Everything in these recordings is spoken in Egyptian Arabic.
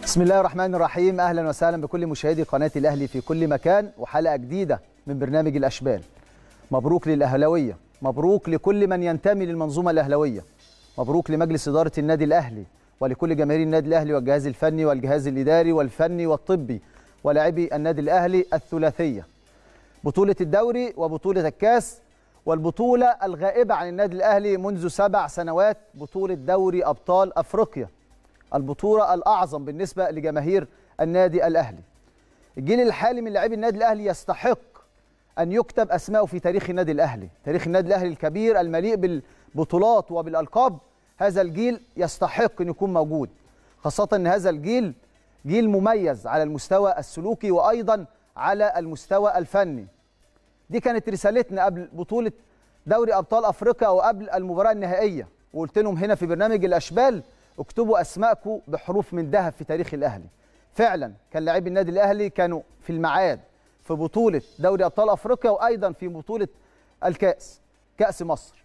بسم الله الرحمن الرحيم اهلا وسهلا بكل مشاهدي قناه الاهلي في كل مكان وحلقه جديده من برنامج الاشبال مبروك للاهلاويه مبروك لكل من ينتمي للمنظومه الاهلاويه مبروك لمجلس اداره النادي الاهلي ولكل جماهير النادي الاهلي والجهاز الفني والجهاز الاداري والفني والطبي ولاعبي النادي الاهلي الثلاثيه بطوله الدوري وبطوله الكاس والبطوله الغائبه عن النادي الاهلي منذ سبع سنوات بطوله دوري ابطال افريقيا البطوله الاعظم بالنسبه لجماهير النادي الاهلي الجيل الحالي من لاعبي النادي الاهلي يستحق ان يكتب اسماءه في تاريخ النادي الاهلي تاريخ النادي الاهلي الكبير المليء بالبطولات وبالالقاب هذا الجيل يستحق ان يكون موجود خاصه ان هذا الجيل جيل مميز على المستوى السلوكي وايضا على المستوى الفني دي كانت رسالتنا قبل بطوله دوري ابطال افريقيا او قبل المباراه النهائيه وقلت لهم هنا في برنامج الاشبال اكتبوا اسماءكم بحروف من ذهب في تاريخ الاهلي فعلا كان لاعبي النادي الاهلي كانوا في الميعاد في بطوله دوري ابطال افريقيا وايضا في بطوله الكاس كاس مصر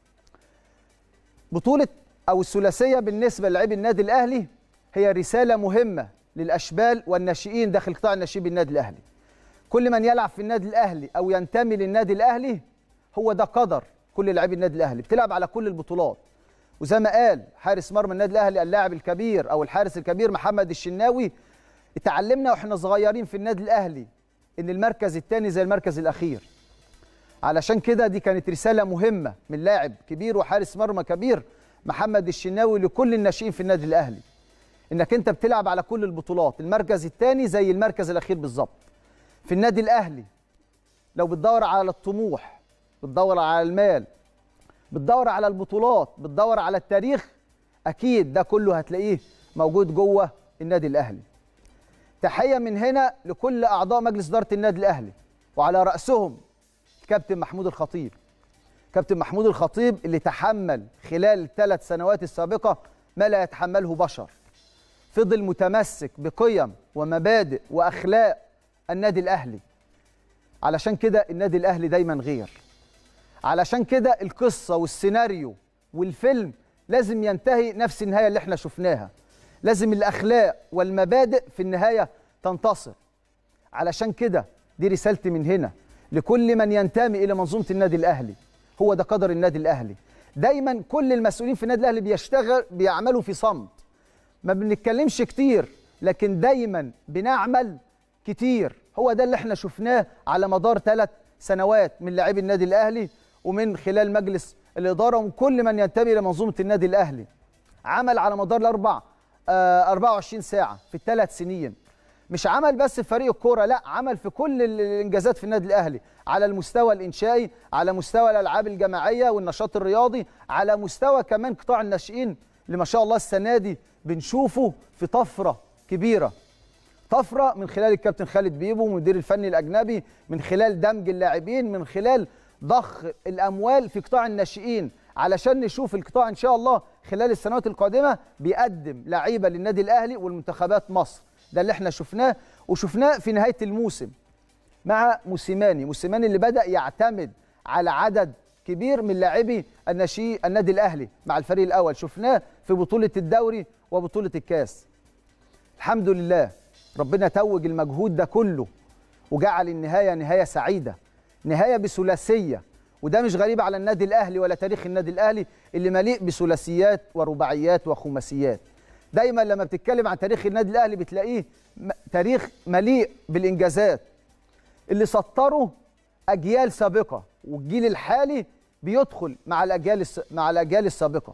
بطوله او الثلاثيه بالنسبه للاعبي النادي الاهلي هي رساله مهمه للاشبال والناشئين داخل قطاع الناشئين بالنادي الاهلي كل من يلعب في النادي الاهلي او ينتمي للنادي الاهلي هو ده قدر كل لاعبي النادي الاهلي بتلعب على كل البطولات وزي ما قال حارس مرمى النادي الاهلي اللاعب الكبير او الحارس الكبير محمد الشناوي اتعلمنا واحنا صغيرين في النادي الاهلي ان المركز الثاني زي المركز الاخير علشان كده دي كانت رساله مهمه من لاعب كبير وحارس مرمى كبير محمد الشناوي لكل الناشئين في النادي الاهلي انك انت بتلعب على كل البطولات المركز الثاني زي المركز الاخير بالظبط في النادي الاهلي لو بتدور على الطموح بتدور على المال بتدور على البطولات بتدور على التاريخ اكيد ده كله هتلاقيه موجود جوه النادي الاهلي تحيه من هنا لكل اعضاء مجلس اداره النادي الاهلي وعلى راسهم الكابتن محمود الخطيب كابتن محمود الخطيب اللي تحمل خلال الثلاث سنوات السابقه ما لا يتحمله بشر فضل متمسك بقيم ومبادئ واخلاق النادي الاهلي علشان كده النادي الاهلي دايما غير علشان كده القصه والسيناريو والفيلم لازم ينتهي نفس النهايه اللي احنا شفناها لازم الاخلاق والمبادئ في النهايه تنتصر علشان كده دي رسالتي من هنا لكل من ينتمي الى منظومه النادي الاهلي هو ده قدر النادي الاهلي دايما كل المسؤولين في النادي الاهلي بيشتغل بيعملوا في صمت ما بنتكلمش كتير لكن دايما بنعمل كتير هو ده اللي احنا شفناه على مدار ثلاث سنوات من لاعبي النادي الاهلي ومن خلال مجلس الاداره ومن كل من ينتمي لمنظومه النادي الاهلي عمل على مدار الاربع آه 24 ساعه في الثلاث سنين مش عمل بس في فريق الكوره لا عمل في كل الانجازات في النادي الاهلي على المستوى الانشائي على مستوى الالعاب الجماعيه والنشاط الرياضي على مستوى كمان قطاع الناشئين اللي ما شاء الله السنه دي بنشوفه في طفره كبيره طفره من خلال الكابتن خالد بيبو مدير الفني الاجنبي من خلال دمج اللاعبين من خلال ضخ الاموال في قطاع الناشئين علشان نشوف القطاع ان شاء الله خلال السنوات القادمه بيقدم لعيبه للنادي الاهلي والمنتخبات مصر ده اللي احنا شفناه وشفناه في نهايه الموسم مع موسيماني موسيماني اللي بدا يعتمد على عدد كبير من لاعبي الناشئين النادي الاهلي مع الفريق الاول شفناه في بطوله الدوري وبطوله الكاس الحمد لله ربنا توج المجهود ده كله وجعل النهايه نهايه سعيده نهايه بثلاثيه وده مش غريب على النادي الاهلي ولا تاريخ النادي الاهلي اللي مليء بثلاثيات ورباعيات وخماسيات دايما لما بتتكلم عن تاريخ النادي الاهلي بتلاقيه تاريخ مليء بالانجازات اللي سطره اجيال سابقه والجيل الحالي بيدخل مع الاجيال مع الاجيال السابقه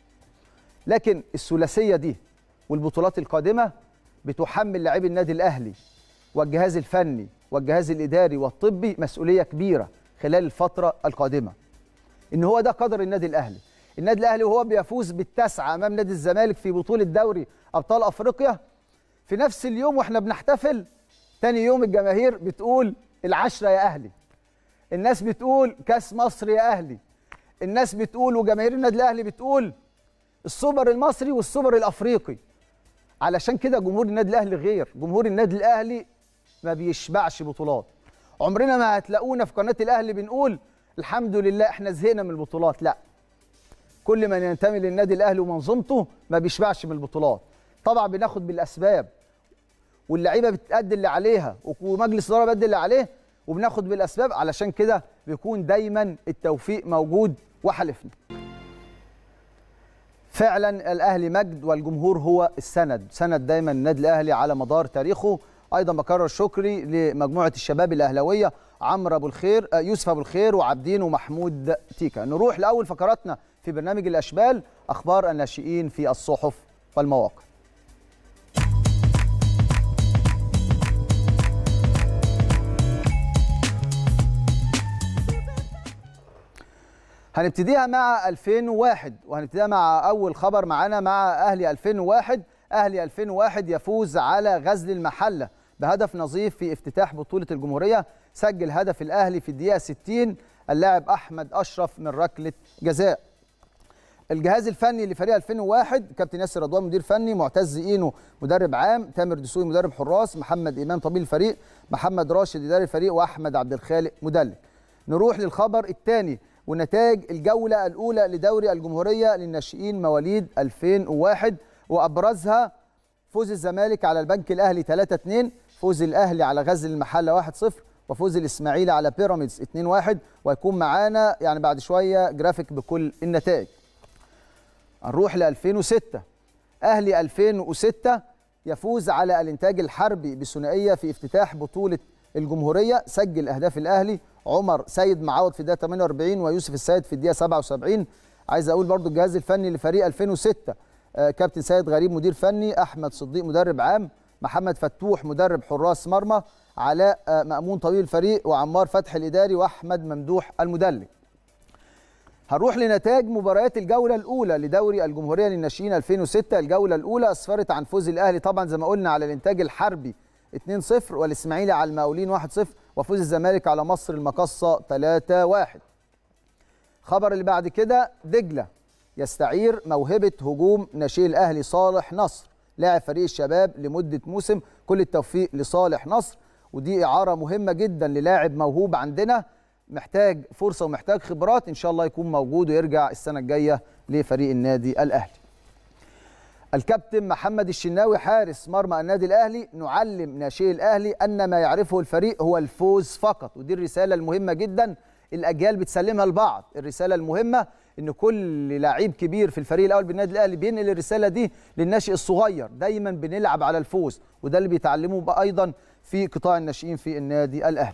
لكن الثلاثيه دي والبطولات القادمه بتحمل لاعبي النادي الاهلي والجهاز الفني والجهاز الاداري والطبي مسؤوليه كبيره خلال الفتره القادمه ان هو ده قدر النادي الاهلي النادي الاهلي وهو بيفوز بالتسعه امام نادي الزمالك في بطوله دوري ابطال افريقيا في نفس اليوم واحنا بنحتفل تاني يوم الجماهير بتقول العشره يا اهلي الناس بتقول كاس مصر يا اهلي الناس بتقول وجماهير النادي الاهلي بتقول السوبر المصري والسوبر الافريقي علشان كده جمهور النادي الاهلي غير جمهور النادي الاهلي ما بيشبعش بطولات عمرنا ما هتلاقونا في قناه الاهلي بنقول الحمد لله احنا زهقنا من البطولات لا كل من ينتمي للنادي الاهلي ومنظومته ما بيشبعش من البطولات طبعا بناخد بالاسباب واللعيبه بتأدي اللي عليها ومجلس الاداره بيأدي اللي عليه وبناخد بالاسباب علشان كده بيكون دايما التوفيق موجود وحلفنا فعلا الاهلي مجد والجمهور هو السند سند دايما النادي الاهلي على مدار تاريخه ايضا بكرر شكري لمجموعه الشباب الاهلاويه عمرو ابو الخير يوسف ابو الخير وعابدين ومحمود تيكا نروح لاول فقراتنا في برنامج الاشبال اخبار الناشئين في الصحف والمواقع هنبتديها مع 2001 وهنبتديها مع اول خبر معانا مع اهلي 2001 اهلي 2001 يفوز على غزل المحله بهدف نظيف في افتتاح بطوله الجمهوريه سجل هدف الاهلي في الدقيقه 60 اللاعب احمد اشرف من ركله جزاء الجهاز الفني لفريق 2001 كابتن ياسر رضوان مدير فني معتز اينو مدرب عام تامر دسوقي مدرب حراس محمد امام طبيب الفريق محمد راشد اداري الفريق واحمد عبد الخالق مدلل نروح للخبر الثاني ونتائج الجولة الأولى لدوري الجمهورية للناشئين مواليد 2001 وأبرزها فوز الزمالك على البنك الأهلي 3-2 فوز الأهلي على غزل المحلة 1-0 وفوز الإسماعيلي على بيراميدز 2-1 ويكون معانا يعني بعد شوية جرافيك بكل النتائج هنروح ل 2006 أهلي 2006 يفوز على الإنتاج الحربي بثنائية في افتتاح بطولة الجمهورية سجل أهداف الأهلي عمر سيد معوض في الدقيقه 48 ويوسف السيد في الدقيقه 77 عايز اقول برضو الجهاز الفني لفريق 2006 آه كابتن سيد غريب مدير فني احمد صديق مدرب عام محمد فتوح مدرب حراس مرمى علاء آه مامون طبيب الفريق وعمار فتحي الاداري واحمد ممدوح المدلل هنروح لنتائج مباريات الجوله الاولى لدوري الجمهوريه للناشئين 2006 الجوله االاولى اسفرت عن فوز الاهلي طبعا زي ما قلنا على الانتاج الحربي 2-0 والاسماعيلي على المقاولين 1-0 وفوز الزمالك على مصر المقصة 3-1 خبر اللي بعد كده دجلة يستعير موهبة هجوم ناشئ الأهلي صالح نصر لاعب فريق الشباب لمدة موسم كل التوفيق لصالح نصر ودي إعارة مهمة جدا للاعب موهوب عندنا محتاج فرصة ومحتاج خبرات إن شاء الله يكون موجود ويرجع السنة الجاية لفريق النادي الأهلي الكابتن محمد الشناوي حارس مرمى النادي الاهلي نعلم ناشئي الاهلي ان ما يعرفه الفريق هو الفوز فقط ودي الرساله المهمه جدا الاجيال بتسلمها لبعض الرساله المهمه ان كل لعيب كبير في الفريق الاول بالنادي الاهلي بينقل الرساله دي للناشئ الصغير دايما بنلعب على الفوز وده اللي بيتعلموه ايضا في قطاع الناشئين في النادي الاهلي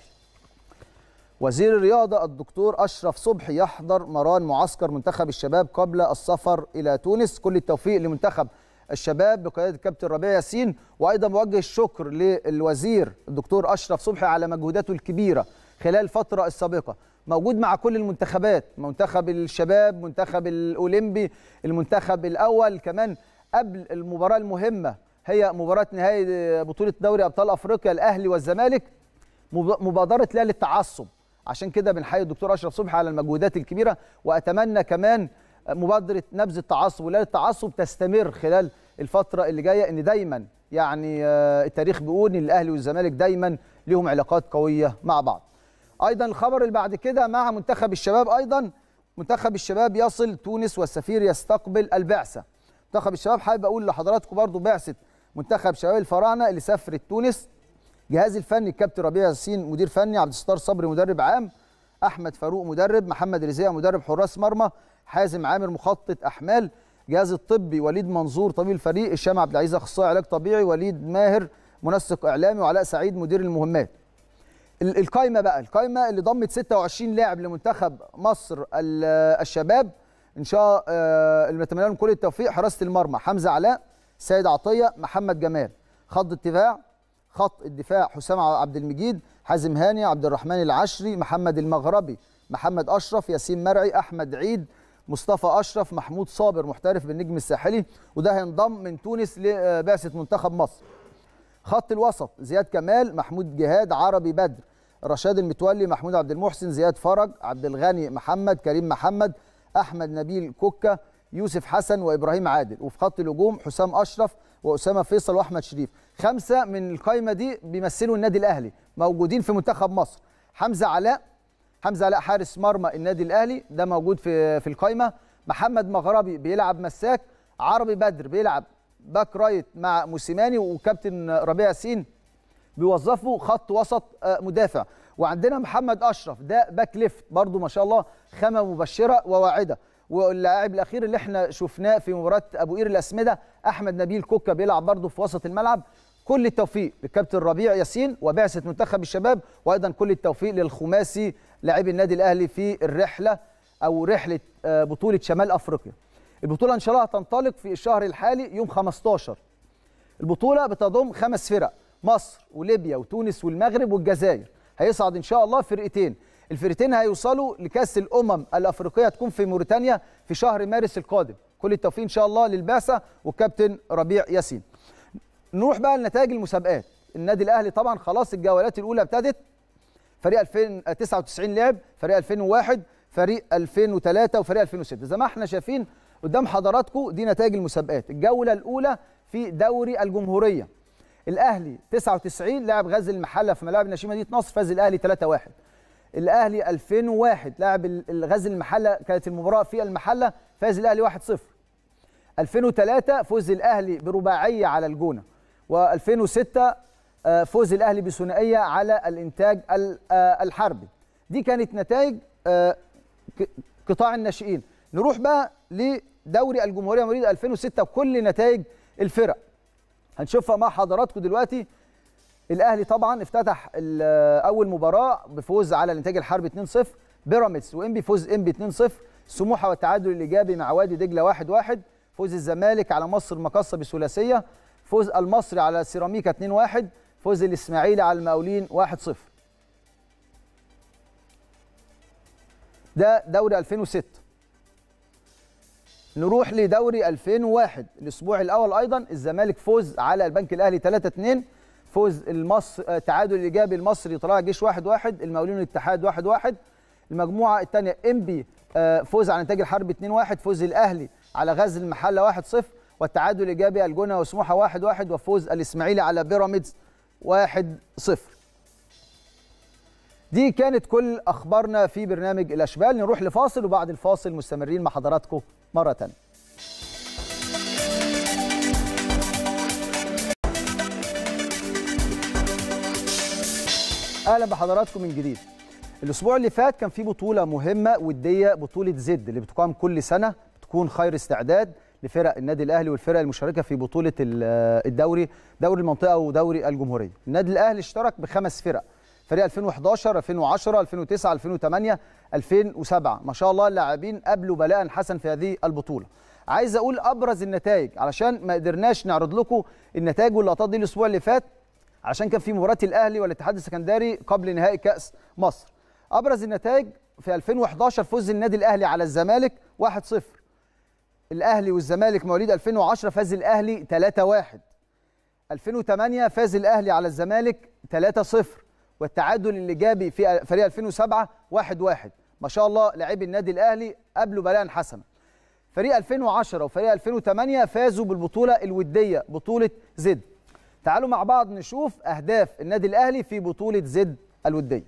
وزير الرياضة الدكتور أشرف صبحي يحضر مران معسكر منتخب الشباب قبل السفر إلى تونس كل التوفيق لمنتخب الشباب بقياده الكابتن ربيع ياسين وايضا بوجه الشكر للوزير الدكتور اشرف صبحي على مجهوداته الكبيره خلال الفتره السابقه موجود مع كل المنتخبات منتخب الشباب منتخب الاولمبي المنتخب الاول كمان قبل المباراه المهمه هي مباراه نهائي بطوله دوري ابطال افريقيا الاهلي والزمالك مبادره لا للتعصب عشان كده بنحيي الدكتور اشرف صبحي على المجهودات الكبيره واتمنى كمان مبادره نبذ التعصب ولا التعصب تستمر خلال الفتره اللي جايه ان دايما يعني التاريخ بيقول ان الاهلي والزمالك دايما لهم علاقات قويه مع بعض. ايضا الخبر اللي بعد كده مع منتخب الشباب ايضا منتخب الشباب يصل تونس والسفير يستقبل البعثه. منتخب الشباب حابب اقول لحضراتكم برضو بعثه منتخب شباب الفراعنه اللي سافرت تونس جهاز الفني الكابتن ربيع ياسين مدير فني عبد الستار صبري مدرب عام احمد فاروق مدرب محمد رزيق مدرب حراس مرمى حازم عامر مخطط احمال جهاز الطبي وليد منظور طبيب الفريق هشام عبد العزيز اخصائي علاج طبيعي وليد ماهر منسق اعلامي وعلاء سعيد مدير المهمات القايمه بقى القايمه اللي ضمت 26 لاعب لمنتخب مصر الشباب ان شاء الله نتمنى لهم كل التوفيق حراسه المرمى حمزه علاء سيد عطيه محمد جمال خط الدفاع خط الدفاع حسام عبد المجيد حازم هاني عبد الرحمن العشري محمد المغربي محمد اشرف ياسين مرعي احمد عيد مصطفى اشرف محمود صابر محترف بالنجم الساحلي وده هينضم من تونس لبعثه منتخب مصر خط الوسط زياد كمال محمود جهاد عربي بدر رشاد المتولي محمود عبد المحسن زياد فرج عبد الغني محمد كريم محمد احمد نبيل كوكا يوسف حسن وابراهيم عادل وفي خط الهجوم حسام اشرف واسامه فيصل واحمد شريف خمسه من القائمه دي بيمثلوا النادي الاهلي موجودين في منتخب مصر حمزه علاء حمزه علاء حارس مرمى النادي الاهلي ده موجود في في القائمه محمد مغربي بيلعب مساك عربي بدر بيلعب باك رايت مع موسيماني وكابتن ربيع ياسين بيوظفوا خط وسط مدافع وعندنا محمد اشرف ده باك ليفت برضو ما شاء الله خامه مبشره وواعده واللاعب الاخير اللي احنا شفناه في مباراه ابو قير الاسمده احمد نبيل كوكا بيلعب برضو في وسط الملعب كل التوفيق للكابتن ربيع ياسين وبعثه منتخب الشباب وايضا كل التوفيق للخماسي لاعبي النادي الاهلي في الرحله او رحله بطوله شمال افريقيا البطوله ان شاء الله هتنطلق في الشهر الحالي يوم 15 البطوله بتضم خمس فرق مصر وليبيا وتونس والمغرب والجزائر هيصعد ان شاء الله فرقتين الفرقتين هيوصلوا لكاس الامم الافريقيه تكون في موريتانيا في شهر مارس القادم كل التوفيق ان شاء الله للبعثه والكابتن ربيع ياسين نروح بقى لنتائج المسابقات النادي الاهلي طبعا خلاص الجولات الاولى ابتدت فريق 2099 لعب فريق 2001 فريق 2003 وفريق 2006 زي ما احنا شايفين قدام حضراتكم دي نتائج المسابقات الجوله الاولى في دوري الجمهوريه الاهلي 99 لعب غزل المحله في ملاعب النشيمه مدينه نصر فاز الاهلي 3-1 الاهلي 2001 لعب الغزل المحله كانت المباراه في المحله فاز الاهلي 1-0 2003 فوز الاهلي برباعيه على الجونه و2006 فوز الاهلي بثنائيه على الانتاج الحربي دي كانت نتائج قطاع الناشئين نروح بقى لدوري الجمهوريه مواليد 2006 وكل نتائج الفرق هنشوفها مع حضراتكم دلوقتي الاهلي طبعا افتتح اول مباراه بفوز على الانتاج الحربي 2-0 بيراميدز وانبي فوز انبي 2-0 سموحه والتعادل الايجابي مع وادي دجله 1-1 فوز الزمالك على مصر المقصه بثلاثيه فوز المصري على سيراميكا 2-1 فوز الاسماعيلي على المقاولين 1-0 ده دوري 2006 نروح لدوري 2001 الاسبوع الاول ايضا الزمالك فوز على البنك الاهلي 3-2 فوز المصر تعادل الايجابي المصري طلائع جيش 1-1 المقاولين والاتحاد 1-1 المجموعه الثانيه انبي فوز على انتاج الحرب 2-1 فوز الاهلي على غزل المحله 1-0 والتعادل الايجابي الجونه وسموحه 1-1 وفوز الاسماعيلي على بيراميدز 1-0 دي كانت كل اخبارنا في برنامج الاشبال نروح لفاصل وبعد الفاصل مستمرين مع حضراتكم مره ثانيه اهلا بحضراتكم من جديد الاسبوع اللي فات كان في بطوله مهمه وديه بطوله زد اللي بتقام كل سنه بتكون خير استعداد لفرق النادي الاهلي والفرق المشاركه في بطوله الدوري دوري المنطقه ودوري الجمهوريه النادي الاهلي اشترك بخمس فرق فريق 2011 2010 2009 2008 2007 ما شاء الله اللاعبين قابلوا بلاء حسن في هذه البطوله عايز اقول ابرز النتائج علشان ما قدرناش نعرض لكم النتائج واللقطات دي الاسبوع اللي فات عشان كان في مباراه الاهلي والاتحاد السكندري قبل نهائي كاس مصر ابرز النتائج في 2011 فوز النادي الاهلي على الزمالك 1-0 الاهلي والزمالك مواليد 2010 فاز الاهلي 3-1 2008 فاز الاهلي على الزمالك 3-0 والتعادل الايجابي في فريق 2007 1-1 ما شاء الله لاعبي النادي الاهلي قابلوا بلاء حسنا فريق 2010 وفريق 2008 فازوا بالبطوله الوديه بطوله زد تعالوا مع بعض نشوف اهداف النادي الاهلي في بطوله زد الوديه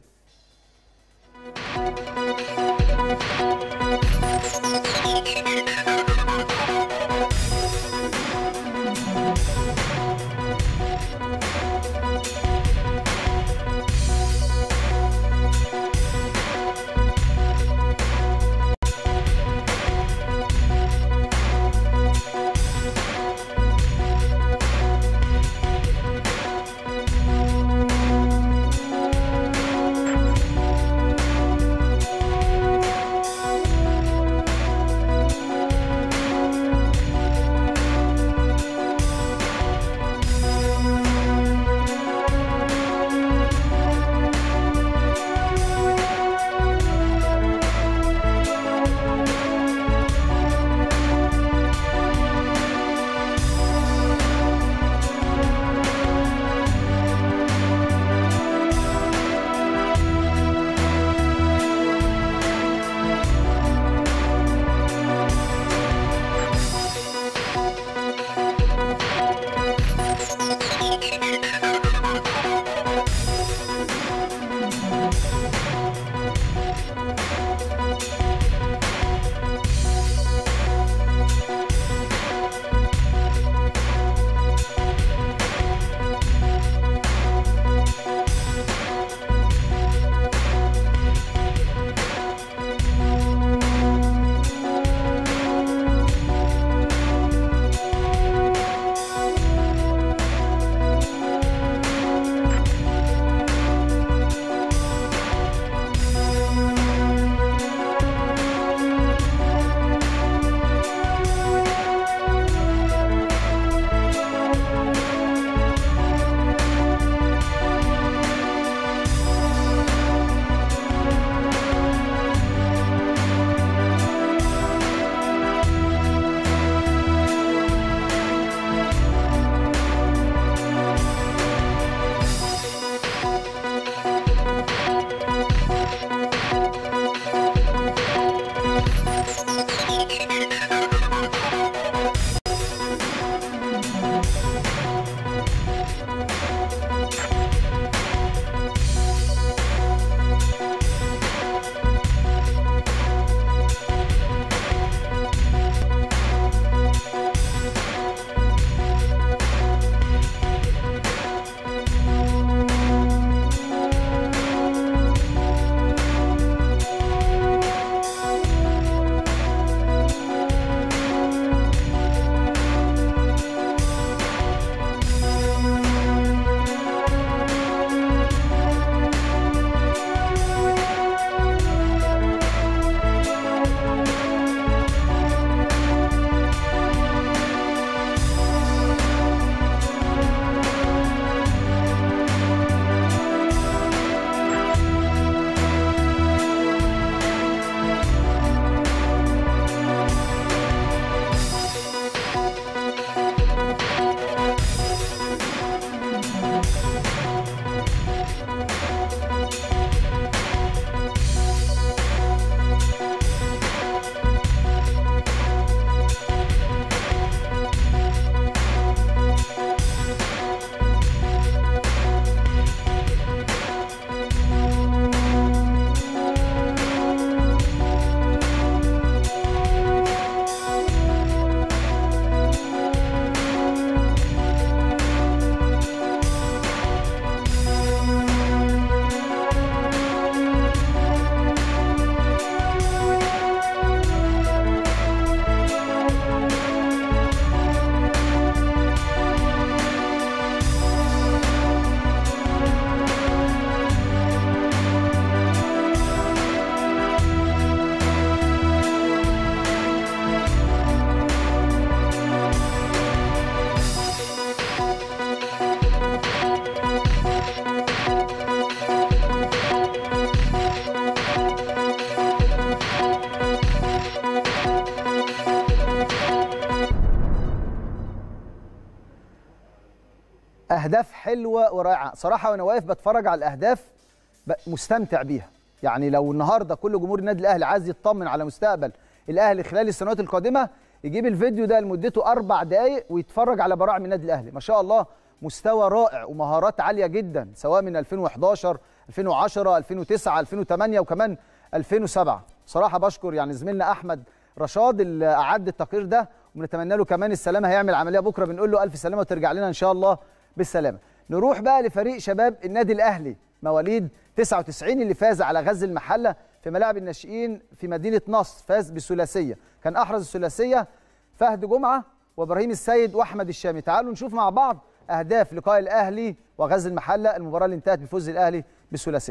اهداف حلوه ورائعه صراحه وانا واقف بتفرج على الاهداف ب- مستمتع بيها يعني لو النهارده كل جمهور النادي الاهلي عايز يطمن على مستقبل الاهلي خلال السنوات القادمه يجيب الفيديو ده لمدته اربع دقائق ويتفرج على براعم النادي الاهلي ما شاء الله مستوى رائع ومهارات عاليه جدا سواء من 2011 2010 2009 2008 وكمان 2007 صراحه بشكر يعني زميلنا احمد رشاد اللي اعد التقرير ده وبنتمنى له كمان السلامه هيعمل عمليه بكره بنقول له الف سلامه وترجع لنا ان شاء الله بالسلامه نروح بقى لفريق شباب النادي الاهلي مواليد 99 اللي فاز على غزل المحله في ملاعب الناشئين في مدينه نصر فاز بثلاثيه كان احرز الثلاثيه فهد جمعه وابراهيم السيد واحمد الشامي تعالوا نشوف مع بعض اهداف لقاء الاهلي وغزل المحله المباراه اللي انتهت بفوز الاهلي بالثلاثيه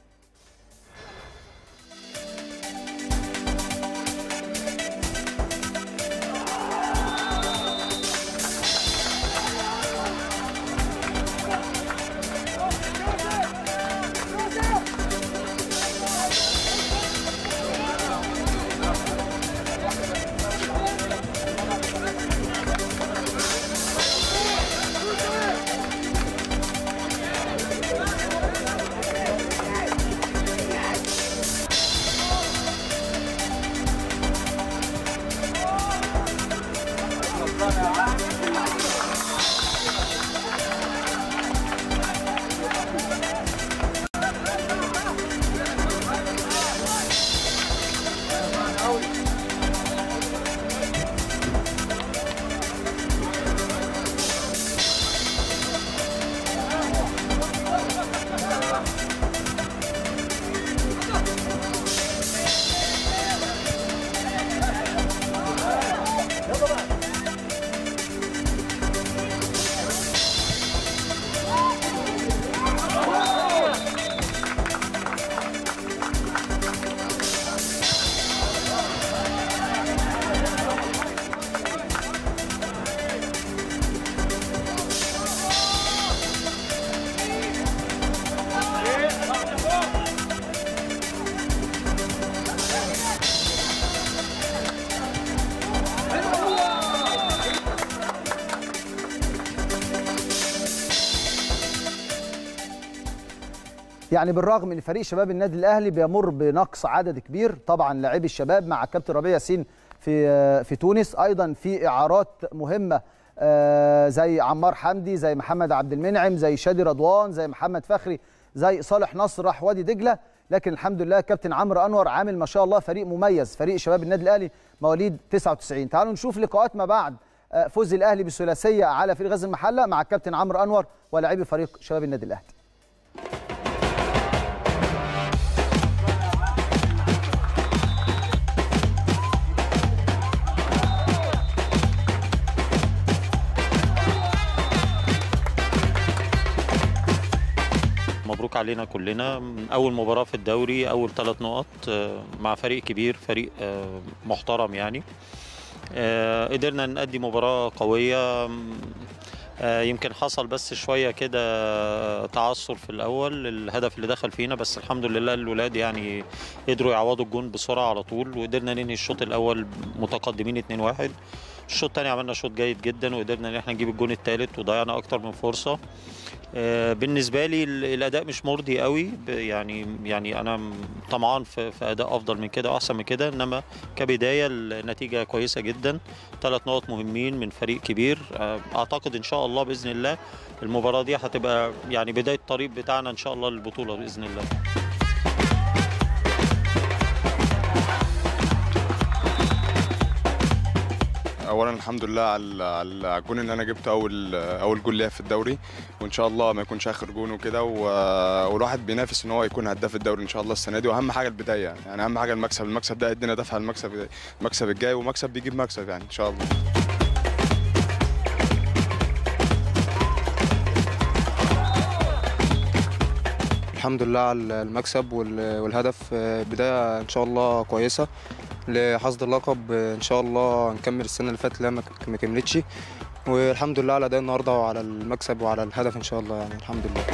يعني بالرغم ان فريق شباب النادي الاهلي بيمر بنقص عدد كبير طبعا لاعبي الشباب مع كابتن ربيع ياسين في في تونس ايضا في اعارات مهمه آه، زي عمار حمدي زي محمد عبد المنعم زي شادي رضوان زي محمد فخري زي صالح نصر راح وادي دجله لكن الحمد لله كابتن عمرو انور عامل ما شاء الله فريق مميز فريق شباب النادي الاهلي مواليد 99 تعالوا نشوف لقاءات ما بعد آه، فوز الاهلي بالثلاثيه على فريق غزل المحله مع الكابتن عمرو انور ولاعبي فريق شباب النادي الاهلي مبروك علينا كلنا اول مباراه في الدوري اول ثلاث نقط آه، مع فريق كبير فريق آه، محترم يعني آه، قدرنا نأدي مباراه قويه آه، يمكن حصل بس شويه كده تعثر في الاول الهدف اللي دخل فينا بس الحمد لله الولاد يعني قدروا يعوضوا الجون بسرعه على طول وقدرنا ننهي الشوط الاول متقدمين 2-1 الشوط الثاني عملنا شوط جيد جدا وقدرنا ان احنا نجيب الجون الثالث وضيعنا اكتر من فرصه آه، بالنسبه لي ال- الاداء مش مرضي قوي ب- يعني يعني انا م- طمعان في, في اداء افضل من كده واحسن من كده انما كبدايه النتيجه كويسه جدا ثلاث نقط مهمين من فريق كبير آه، اعتقد ان شاء الله باذن الله المباراه دي هتبقى يعني بدايه الطريق بتاعنا ان شاء الله للبطوله باذن الله اولا الحمد لله على على الجون اللي انا جبته اول اول جول ليا في الدوري وان شاء الله ما يكونش اخر جون وكده و- والواحد بينافس ان هو يكون هداف الدوري ان شاء الله السنه دي واهم حاجه البدايه يعني, يعني اهم حاجه المكسب المكسب ده يدينا دفعه المكسب المكسب الجاي ومكسب بيجيب مكسب يعني ان شاء الله الحمد لله على المكسب وال- والهدف آه، بداية إن شاء الله كويسة لحصد اللقب آه، إن شاء الله نكمل السنة اللي فاتت اللي هي ما ك- ما كملتش والحمد لله على أداء النهاردة وعلى المكسب وعلى الهدف إن شاء الله يعني الحمد لله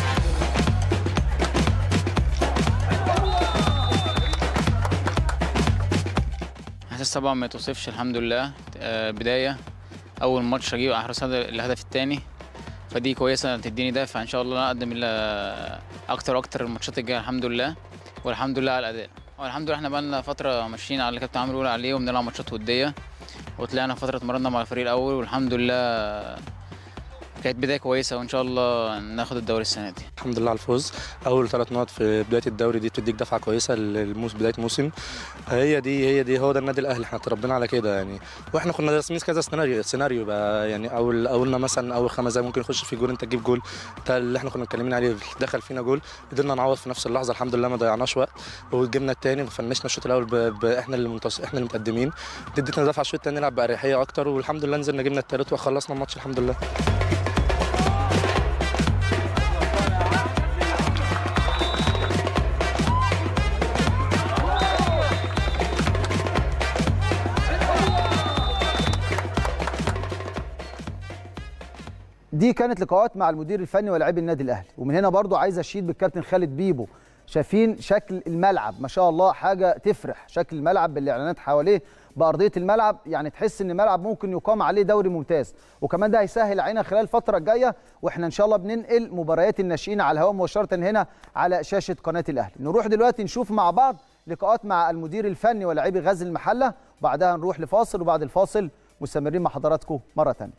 احساس طبعا ما يتوصفش الحمد لله آه، بدايه اول ماتش اجيب احرز هذا الهدف الثاني فدي كويسه تديني دافع ان شاء الله إن أنا اقدم ال- اكتر واكتر الماتشات الجايه الحمد لله والحمد لله على الاداء والحمد لله احنا بقالنا فتره ماشيين على اللي كابتن عامر بيقول عليه وبنلعب ماتشات وديه وطلعنا فتره اتمرنا مع الفريق الاول والحمد لله كانت بدايه كويسه وان شاء الله ناخد الدوري السنه دي الحمد لله على الفوز اول ثلاث نقط في بدايه الدوري دي بتديك دفعه كويسه للموس بدايه موسم هي دي هي دي هو ده النادي الاهلي احنا اتربينا على كده يعني واحنا كنا راسمين كذا سيناريو سيناريو بقى يعني اول اولنا مثلا اول خمس دقايق ممكن يخش في جول انت تجيب جول ده اللي احنا كنا متكلمين عليه دخل فينا جول قدرنا نعوض في نفس اللحظه الحمد لله ما ضيعناش وقت وجبنا الثاني فنشنا الشوط الاول ب... ب... احنا اللي منتص... احنا اللي متقدمين اديتنا دفعه الشوط الثاني نلعب باريحيه اكتر والحمد لله نزلنا جبنا الثالث وخلصنا الماتش الحمد لله دي كانت لقاءات مع المدير الفني ولاعبي النادي الاهلي ومن هنا برضو عايز اشيد بالكابتن خالد بيبو شايفين شكل الملعب ما شاء الله حاجه تفرح شكل الملعب بالاعلانات حواليه بارضيه الملعب يعني تحس ان الملعب ممكن يقام عليه دوري ممتاز وكمان ده هيسهل علينا خلال الفتره الجايه واحنا ان شاء الله بننقل مباريات الناشئين على الهواء مباشره هنا على شاشه قناه الاهلي نروح دلوقتي نشوف مع بعض لقاءات مع المدير الفني ولاعبي غزل المحله وبعدها نروح لفاصل وبعد الفاصل مستمرين مع حضراتكم مره ثانيه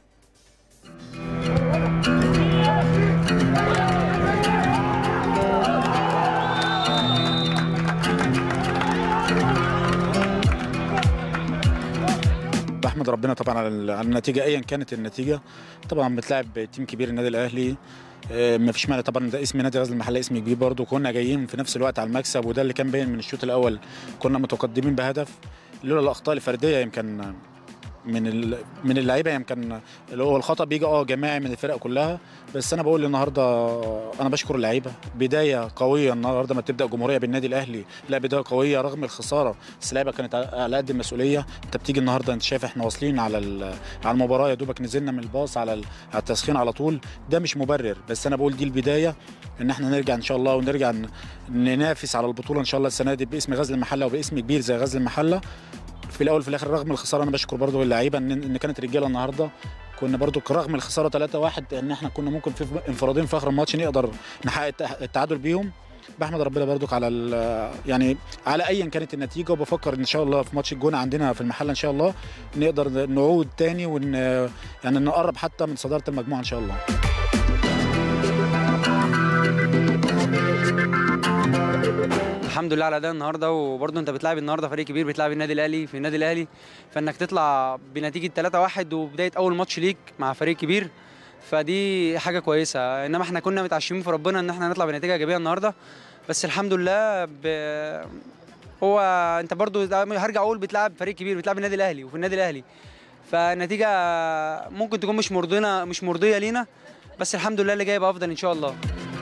بحمد ربنا طبعا على ال- على النتيجه ايا كانت النتيجه طبعا بتلعب تيم كبير النادي الاهلي ما فيش مانع طبعا ده اسم نادي غزل المحله اسم كبير برضه كنا جايين في نفس الوقت على المكسب وده اللي كان باين من الشوط الاول كنا متقدمين بهدف لولا الاخطاء الفرديه يمكن من ال- من اللعيبه يمكن اللي هو الخطا بيجي اه جماعي من الفرق كلها بس انا بقول النهارده انا بشكر اللعيبه بدايه قويه النهارده ما تبدا جمهوريه بالنادي الاهلي لا بدايه قويه رغم الخساره بس اللعيبه كانت على قد المسؤوليه انت بتيجي النهارده انت شايف احنا واصلين على ال- على المباراه يا دوبك نزلنا من الباص على ال- على التسخين على طول ده مش مبرر بس انا بقول دي البدايه ان احنا نرجع ان شاء الله ونرجع ن- ننافس على البطوله ان شاء الله السنه دي باسم غزل المحله وباسم كبير زي غزل المحله في الاول في الاخر رغم الخساره انا بشكر برضو اللعيبه ان ان كانت رجاله النهارده كنا برضو رغم الخساره 3-1 ان احنا كنا ممكن في انفرادين في اخر الماتش نقدر نحقق التع- التعادل بيهم بحمد ربنا برضك على ال- يعني على ايا كانت النتيجه وبفكر ان شاء الله في ماتش الجونه عندنا في المحله ان شاء الله نقدر نعود تاني ون يعني نقرب حتى من صداره المجموعه ان شاء الله الحمد لله على ده النهارده وبرضه انت بتلعب النهارده فريق كبير بتلعب النادي الاهلي في النادي الاهلي فانك تطلع بنتيجه 3-1 وبدايه اول ماتش ليك مع فريق كبير فدي حاجه كويسه انما احنا كنا متعشمين في ربنا ان احنا نطلع بنتيجه ايجابيه النهارده بس الحمد لله ب... هو انت برضه هرجع اقول بتلعب فريق كبير بتلعب النادي الاهلي وفي النادي الاهلي فالنتيجه ممكن تكون مش مرضينا مش مرضيه لينا بس الحمد لله اللي جاي يبقى افضل ان شاء الله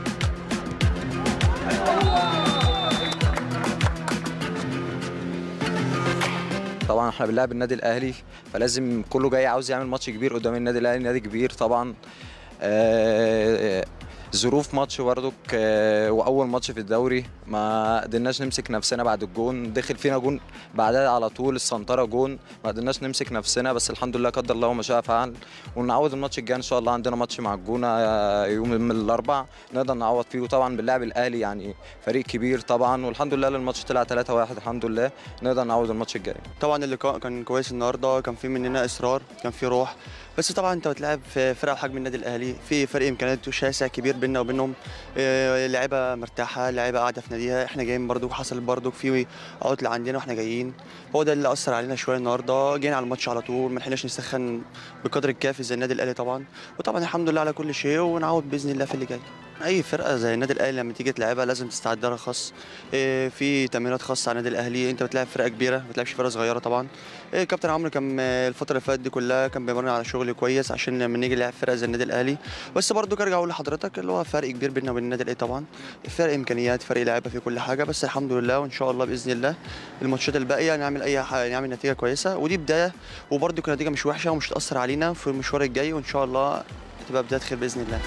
طبعا احنا بنلعب النادي الاهلي فلازم كله جاي عاوز يعمل ماتش كبير قدام النادي الاهلي نادي كبير طبعا آه، ظروف ماتش برضك آه، واول ماتش في الدوري ما قدرناش نمسك نفسنا بعد الجون دخل فينا جون بعدها على طول السنتره جون ما قدرناش نمسك نفسنا بس الحمد لله قدر الله وما شاء فعل ونعوض الماتش الجاي ان شاء الله عندنا ماتش مع الجونه آه، يوم من الاربع نقدر نعوض فيه وطبعا بنلعب الاهلي يعني فريق كبير طبعا والحمد لله الماتش طلع 3-1 الحمد لله نقدر نعوض الماتش الجاي طبعا اللقاء كان كويس النهارده كان في مننا اصرار كان في روح بس طبعا انت بتلعب في فرقه بحجم النادي الاهلي في فرق امكانياته شاسع كبير بيننا وبينهم آه، اللعيبه مرتاحه اللعيبه قاعده في ناديها احنا جايين برضو حصل برضو في عطل عندنا واحنا جايين هو ده اللي اثر علينا شويه النهارده جينا على الماتش على طول ما لحقناش نسخن بقدر الكافي زي النادي الاهلي طبعا وطبعا الحمد لله على كل شيء ونعود باذن الله في اللي جاي اي فرقه زي النادي الاهلي لما تيجي تلعبها لازم تستعد لها خاص إيه، في تمرينات خاصه على النادي الاهلي انت بتلعب فرقه كبيره ما بتلعبش فرقه صغيره طبعا إيه، كابتن عمرو كان آه، الفتره اللي فاتت دي كلها كان بيمرنا على شغل كويس عشان لما نيجي نلعب فرقه زي النادي الاهلي بس برضو ارجع اقول لحضرتك اللي هو فرق كبير بيننا وبين النادي الاهلي طبعا فرق امكانيات فرق لعيبه في كل حاجه بس الحمد لله وان شاء الله باذن الله الماتشات الباقيه نعمل اي حاجه نعمل نتيجه كويسه ودي بدايه وبرضو كانت نتيجه مش وحشه ومش تاثر علينا في المشوار الجاي وان شاء الله تبقى بدايه خير باذن الله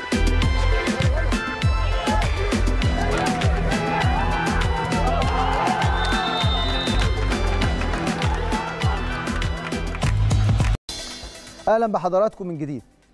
اهلا بحضراتكم من جديد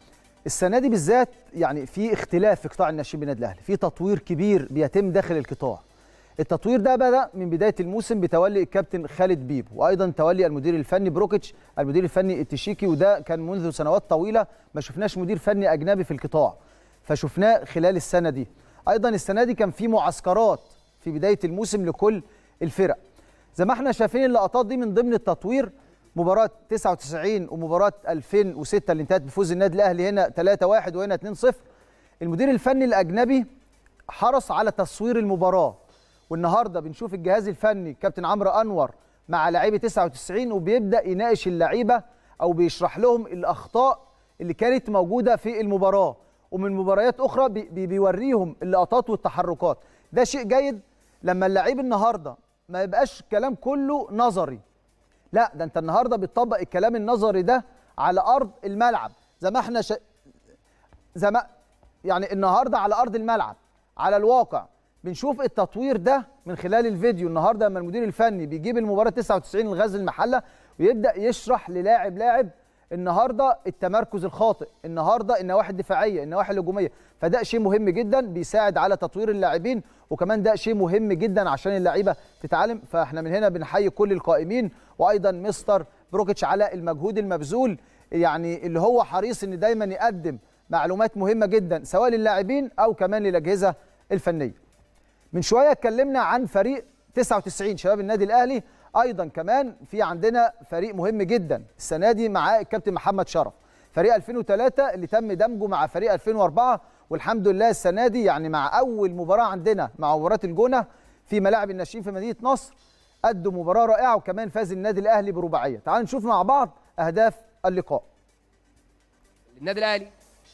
السنه دي بالذات يعني في اختلاف في قطاع الناشئين بالنادي الاهلي في تطوير كبير بيتم داخل القطاع التطوير ده بدا من بدايه الموسم بتولي الكابتن خالد بيبو وايضا تولي المدير الفني بروكيتش المدير الفني التشيكي وده كان منذ سنوات طويله ما شفناش مدير فني اجنبي في القطاع فشفناه خلال السنه دي ايضا السنه دي كان في معسكرات في بدايه الموسم لكل الفرق زي ما احنا شايفين اللقطات دي من ضمن التطوير مباراة 99 ومباراة 2006 اللي انتهت بفوز النادي الاهلي هنا 3-1 وهنا 2-0 المدير الفني الاجنبي حرص على تصوير المباراة والنهارده بنشوف الجهاز الفني كابتن عمرو انور مع لاعبي 99 وبيبدا يناقش اللعيبه او بيشرح لهم الاخطاء اللي كانت موجوده في المباراه ومن مباريات اخرى بي بيوريهم اللقطات والتحركات ده شيء جيد لما اللعيب النهارده ما يبقاش الكلام كله نظري لا ده انت النهارده بتطبق الكلام النظري ده على ارض الملعب زي ما احنا ش... زي ما يعني النهارده على ارض الملعب على الواقع بنشوف التطوير ده من خلال الفيديو النهارده لما المدير الفني بيجيب المباراه 99 لغزل المحله ويبدا يشرح للاعب لاعب النهارده التمركز الخاطئ النهارده النواحي الدفاعيه النواحي الهجوميه فده شيء مهم جدا بيساعد على تطوير اللاعبين وكمان ده شيء مهم جدا عشان اللعيبه تتعلم فاحنا من هنا بنحيي كل القائمين وايضا مستر بروكيتش على المجهود المبذول يعني اللي هو حريص ان دايما يقدم معلومات مهمه جدا سواء للاعبين او كمان للاجهزه الفنيه من شويه اتكلمنا عن فريق 99 شباب النادي الاهلي ايضا كمان في عندنا فريق مهم جدا السنه دي معاه الكابتن محمد شرف فريق 2003 اللي تم دمجه مع فريق 2004 والحمد لله السنه دي يعني مع اول مباراه عندنا مع مباراه الجونه في ملاعب الناشئين في مدينه نصر ادوا مباراه رائعه وكمان فاز النادي الاهلي برباعيه تعالوا نشوف مع بعض اهداف اللقاء النادي الاهلي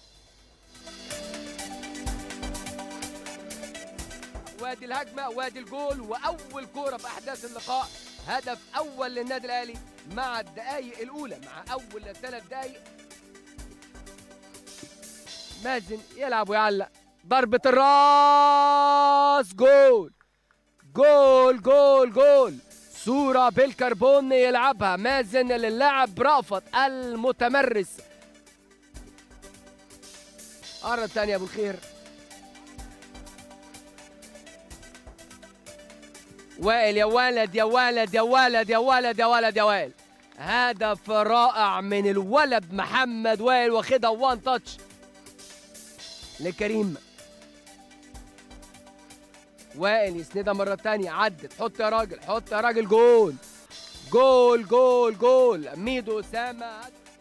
وادي الهجمه وادي الجول واول كوره في احداث اللقاء هدف اول للنادي الاهلي مع الدقائق الاولى مع اول ثلاث دقائق مازن يلعب ويعلق ضربة الراس جول جول جول جول صورة بالكربون يلعبها مازن للاعب رأفت المتمرس مرة تانية أبو الخير وائل يا ولد يا ولد يا ولد يا ولد يا ولد يا وائل هدف رائع من الولد محمد وائل واخدها وان تاتش لكريم وائل يسندها مرة تانية عدت حط يا راجل حط يا راجل جول جول جول جول ميدو أسامة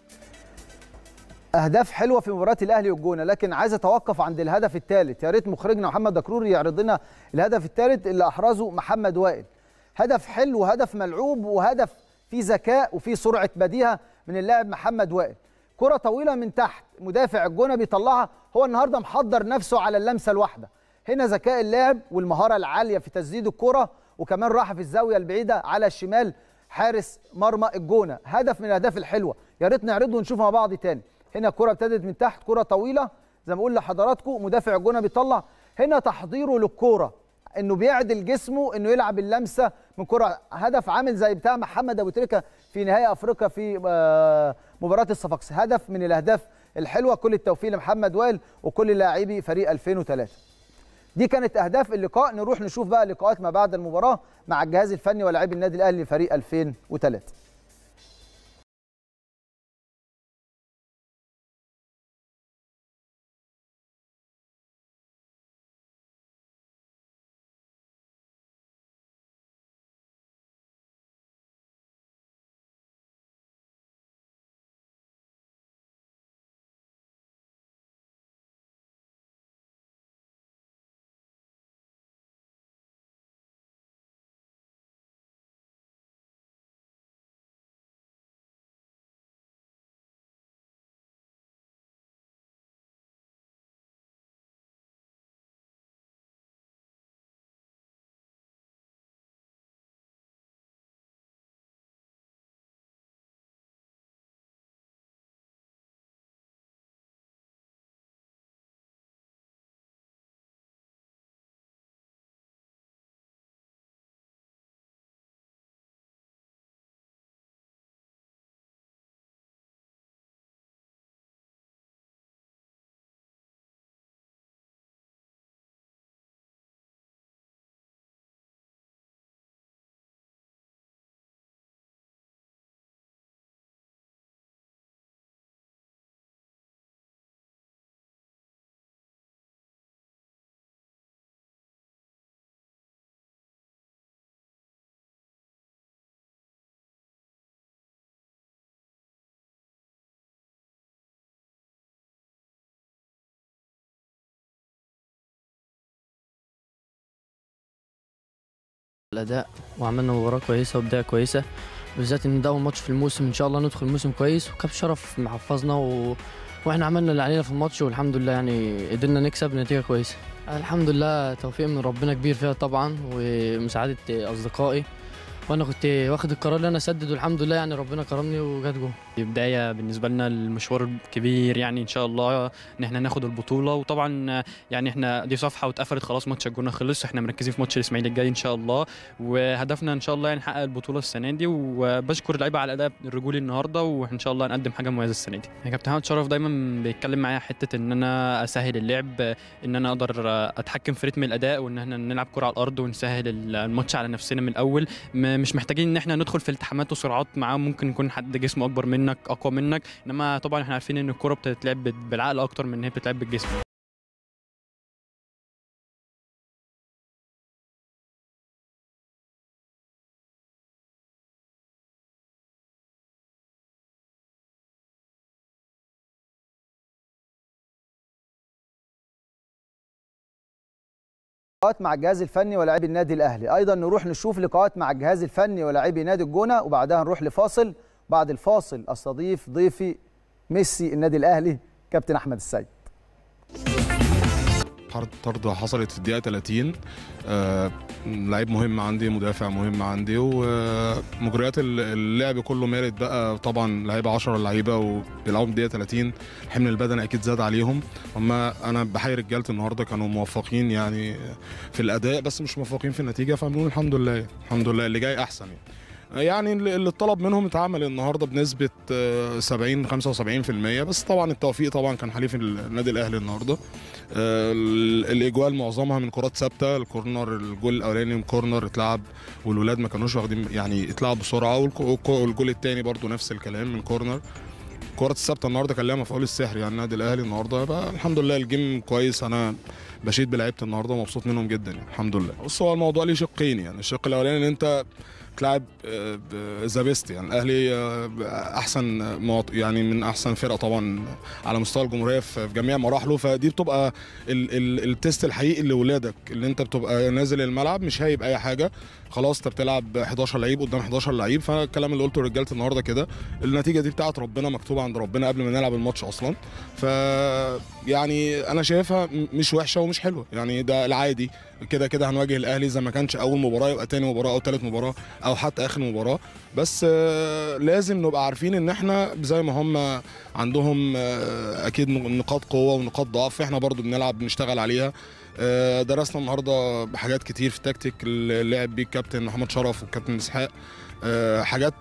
اهداف حلوه في مباراه الاهلي والجونه لكن عايز اتوقف عند الهدف الثالث يا ريت مخرجنا محمد دكرور يعرض لنا الهدف الثالث اللي احرزه محمد وائل هدف حلو وهدف ملعوب وهدف فيه ذكاء وفيه سرعه بديهه من اللاعب محمد وائل كره طويله من تحت مدافع الجونه بيطلعها هو النهارده محضر نفسه على اللمسه الواحده هنا ذكاء اللاعب والمهاره العاليه في تسديد الكره وكمان راحه في الزاويه البعيده على الشمال حارس مرمى الجونه هدف من الاهداف الحلوه يا ريت نعرضه ونشوف مع بعض تاني هنا الكره ابتدت من تحت كره طويله زي ما بقول لحضراتكم مدافع الجونه بيطلع هنا تحضيره للكوره انه بيعدل جسمه انه يلعب اللمسه من كره هدف عامل زي بتاع محمد ابو تريكه في نهائي افريقيا في مباراه الصفاقس هدف من الاهداف الحلوه كل التوفيق لمحمد وائل وكل لاعبي فريق 2003 دي كانت اهداف اللقاء نروح نشوف بقى لقاءات ما بعد المباراه مع الجهاز الفني ولاعبي النادي الاهلي لفريق 2003 الاداء وعملنا مباراه كويسه وبدايه كويسه بالذات ان ده اول ماتش في الموسم ان شاء الله ندخل الموسم كويس وكابتن شرف محفظنا و... واحنا عملنا اللي علينا في الماتش والحمد لله يعني قدرنا نكسب نتيجه كويسه الحمد لله توفيق من ربنا كبير فيها طبعا ومساعده اصدقائي وانا كنت واخد القرار ان انا اسدد والحمد لله يعني ربنا كرمني وجات جول دي بداية بالنسبة لنا المشوار كبير يعني إن شاء الله إن إحنا ناخد البطولة وطبعا يعني إحنا دي صفحة واتقفلت خلاص ماتش الجونة خلص إحنا مركزين في ماتش الإسماعيلي الجاي إن شاء الله وهدفنا إن شاء الله يعني نحقق البطولة السنة دي وبشكر اللعيبة على الأداء الرجولي النهاردة وإن شاء الله نقدم حاجة مميزة السنة دي يعني كابتن محمد شرف دايما بيتكلم معايا حتة إن أنا أسهل اللعب إن أنا أقدر أتحكم في رتم الأداء وإن إحنا نلعب كرة على الأرض ونسهل الماتش على نفسنا من الأول مش محتاجين إن إحنا ندخل في التحامات وسرعات معاه ممكن يكون حد جسمه أكبر منك أقوى منك انما طبعا احنا عارفين ان الكوره بتتلعب بالعقل اكتر من ان هي بتتلعب بالجسم لقاءات مع الجهاز الفني ولاعبي النادي الاهلي ايضا نروح نشوف لقاءات مع الجهاز الفني ولاعبي نادي الجونه وبعدها نروح لفاصل بعد الفاصل استضيف ضيفي ميسي النادي الاهلي كابتن احمد السيد طرد حصلت في الدقيقه 30 آه لعيب مهم عندي مدافع مهم عندي ومجريات اللعب كله مارد بقى طبعا لعيبه 10 لعيبه وبيلعبوا في الدقيقه 30 الحمل البدني اكيد زاد عليهم اما انا بحيي رجاله النهارده كانوا موفقين يعني في الاداء بس مش موفقين في النتيجه فبنقول الحمد لله الحمد لله اللي جاي احسن يعني يعني اللي اتطلب منهم اتعمل النهارده بنسبه 70 75% بس طبعا التوفيق طبعا كان حليف النادي الاهلي النهارده الاجوال معظمها من كرات ثابته الكورنر الجول الاولاني من كورنر اتلعب والولاد ما كانوش واخدين يعني اتلعب بسرعه والجول الثاني برده نفس الكلام من كورنر الكرات الثابته النهارده كان لها مفعول السحر يعني النادي الاهلي النهارده بقى الحمد لله الجيم كويس انا بشيد بلعيبه النهارده ومبسوط منهم جدا يعني الحمد لله بص هو الموضوع ليه شقين يعني الشق الاولاني ان انت تلعب ذا بيست يعني الاهلي احسن يعني من احسن فرقه طبعا على مستوى الجمهوريه في جميع مراحله فدي بتبقى ال ال التيست الحقيقي لاولادك اللي انت بتبقى نازل الملعب مش هايب اي حاجه خلاص انت بتلعب 11 لعيب قدام 11 لعيب فالكلام اللي قلته لرجاله النهارده كده النتيجه دي بتاعت ربنا مكتوبه عند ربنا قبل ما نلعب الماتش اصلا ف يعني انا شايفها مش وحشه ومش حلوه يعني ده العادي كده كده هنواجه الاهلي اذا ما كانش اول مباراه يبقى تاني مباراه او ثالث مباراه او حتى اخر مباراه بس لازم نبقى عارفين ان احنا زي ما هم عندهم اكيد نقاط قوه ونقاط ضعف احنا برضو بنلعب بنشتغل عليها درسنا النهارده حاجات كتير في التكتيك اللي لعب بيه الكابتن محمد شرف والكابتن اسحاق حاجات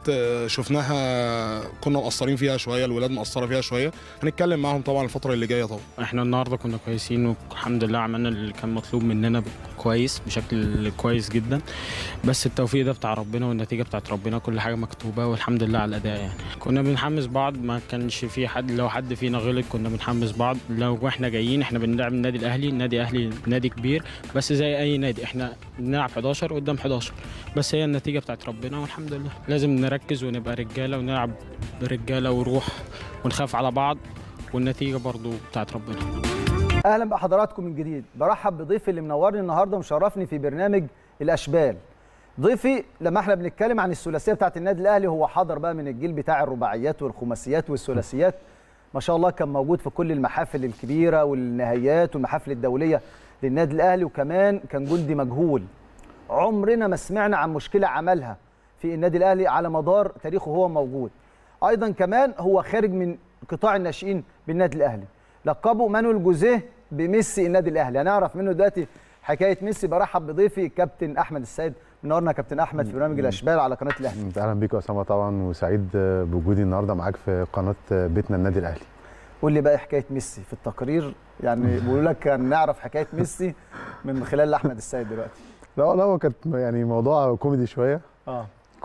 شفناها كنا مقصرين فيها شويه الولاد مقصره فيها شويه هنتكلم معاهم طبعا الفتره اللي جايه طبعا احنا النهارده كنا كويسين والحمد لله عملنا اللي كان مطلوب مننا كويس بشكل كويس جدا بس التوفيق ده بتاع ربنا والنتيجه بتاعت ربنا كل حاجه مكتوبه والحمد لله على الاداء يعني كنا بنحمس بعض ما كانش في حد لو حد فينا غلط كنا بنحمس بعض لو احنا جايين احنا بنلعب النادي الاهلي النادي الاهلي نادي كبير بس زي اي نادي احنا بنلعب 11 قدام 11 بس هي النتيجه بتاعت ربنا والحمد لله لازم نركز ونبقى رجاله ونلعب برجاله وروح ونخاف على بعض والنتيجه برضو بتاعت ربنا اهلا بحضراتكم من جديد برحب بضيفي اللي منورني النهارده ومشرفني في برنامج الاشبال ضيفي لما احنا بنتكلم عن الثلاثيه بتاعت النادي الاهلي هو حضر بقى من الجيل بتاع الرباعيات والخماسيات والثلاثيات ما شاء الله كان موجود في كل المحافل الكبيره والنهائيات والمحافل الدوليه للنادي الاهلي وكمان كان جندي مجهول عمرنا ما سمعنا عن مشكله عملها في النادي الاهلي على مدار تاريخه هو موجود ايضا كمان هو خارج من قطاع الناشئين بالنادي الاهلي لقبه مانويل جوزيه بميسي النادي الاهلي هنعرف منه دلوقتي حكايه ميسي برحب بضيفي كابتن احمد السيد منورنا كابتن احمد في برنامج الاشبال على قناه الاهلي اهلا بيك يا اسامه طبعا وسعيد بوجودي النهارده معاك في قناه بيتنا النادي الاهلي قول لي بقى حكايه ميسي في التقرير يعني بيقولوا لك نعرف حكايه ميسي من خلال احمد السيد دلوقتي لا لا هو كانت يعني موضوع كوميدي شويه اه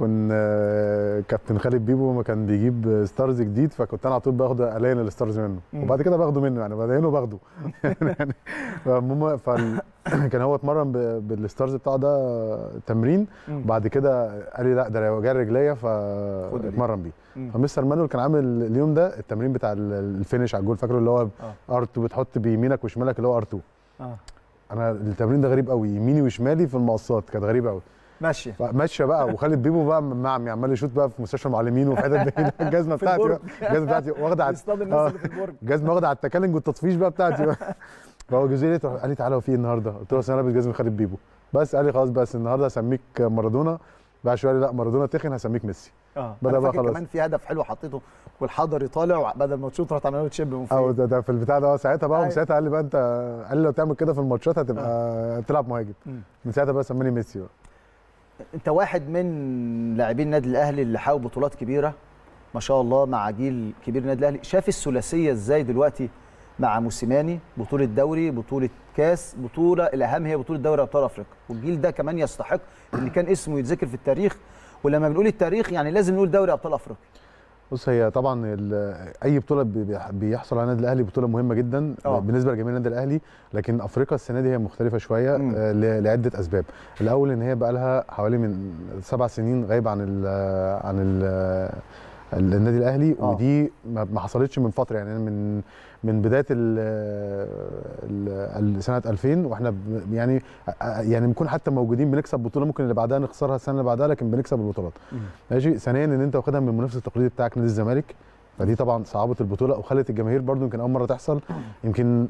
كنا كابتن خالد بيبو ما كان بيجيب ستارز جديد فكنت انا على طول باخد الين الستارز منه مم. وبعد كده باخده منه يعني بدينه باخده يعني فالمهم فال... كان هو اتمرن ب... بالستارز بتاعه ده تمرين مم. وبعد كده قال لي لا ده لو جاري رجليا خد دي. فاتمرن بيه مم. فمستر مانويل كان عامل اليوم ده التمرين بتاع ال- الفينش على الجول فاكره اللي هو ار 2 بتحط بيمينك وشمالك اللي هو ار 2 اه انا التمرين ده غريب قوي يميني وشمالي في المقصات كانت غريبه قوي ماشيه ماشيه بقى وخالد بيبو بقى مع عمال يشوط بقى في مستشفى المعلمين وفي حتت بعيدة. الجزمه في بتاعتي البرج. بقى. الجزمه بتاعتي واخده على يصطاد الناس آه. اللي في البرج. الجزمه واخده على التكلنج والتطفيش بقى بتاعتي بقى فهو جوزيه لقيته قال لي تعالى هو في إيه النهارده قلت له أصل انا لابس جزمه خالد بيبو بس قال لي خلاص بس النهارده هسميك مارادونا بعد شويه قال لي لا مارادونا تخن هسميك ميسي اه بدأ بدأ بقى بقى خلاص. كمان في هدف حلو حطيته والحضري طالع بدل ما تشوط رحت عملوا له تشيب من فوق او ده, ده في البتاع ده اه ساعتها بقى أيوة. وساعتها قال لي بقى انت قال لي لو تعمل كده في الماتشات هتبقى تلعب مهاجم مم. من ساعتها بقى سماني ميسي بقى انت واحد من لاعبين النادي الاهلي اللي حققوا بطولات كبيره ما شاء الله مع جيل كبير النادي الاهلي شاف الثلاثيه ازاي دلوقتي مع موسيماني بطوله دوري بطوله كاس بطوله الاهم هي بطوله دوري ابطال افريقيا والجيل ده كمان يستحق ان كان اسمه يتذكر في التاريخ ولما بنقول التاريخ يعني لازم نقول دوري ابطال افريقيا بص هي طبعا ال- اي بطوله بي- بي- بيحصل عليها النادي الاهلي بطوله مهمه جدا آه. بالنسبه لجماهير النادي الاهلي لكن افريقيا السنه دي هي مختلفه شويه آه، ل- لعده اسباب الاول ان هي بقى لها حوالي من سبع سنين غايبه عن ال عن ال النادي الاهلي آه. ودي ما ما حصلتش من فتره يعني من من بدايه ال ال سنه 2000 واحنا ب- يعني يعني بنكون حتى موجودين بنكسب بطوله ممكن اللي بعدها نخسرها السنه اللي بعدها لكن بنكسب البطولات ماشي ثانيا ان انت واخدها من المنافس التقليدي بتاعك نادي الزمالك فدي طبعا صعبت البطوله وخلت الجماهير برضو يمكن اول مره تحصل يمكن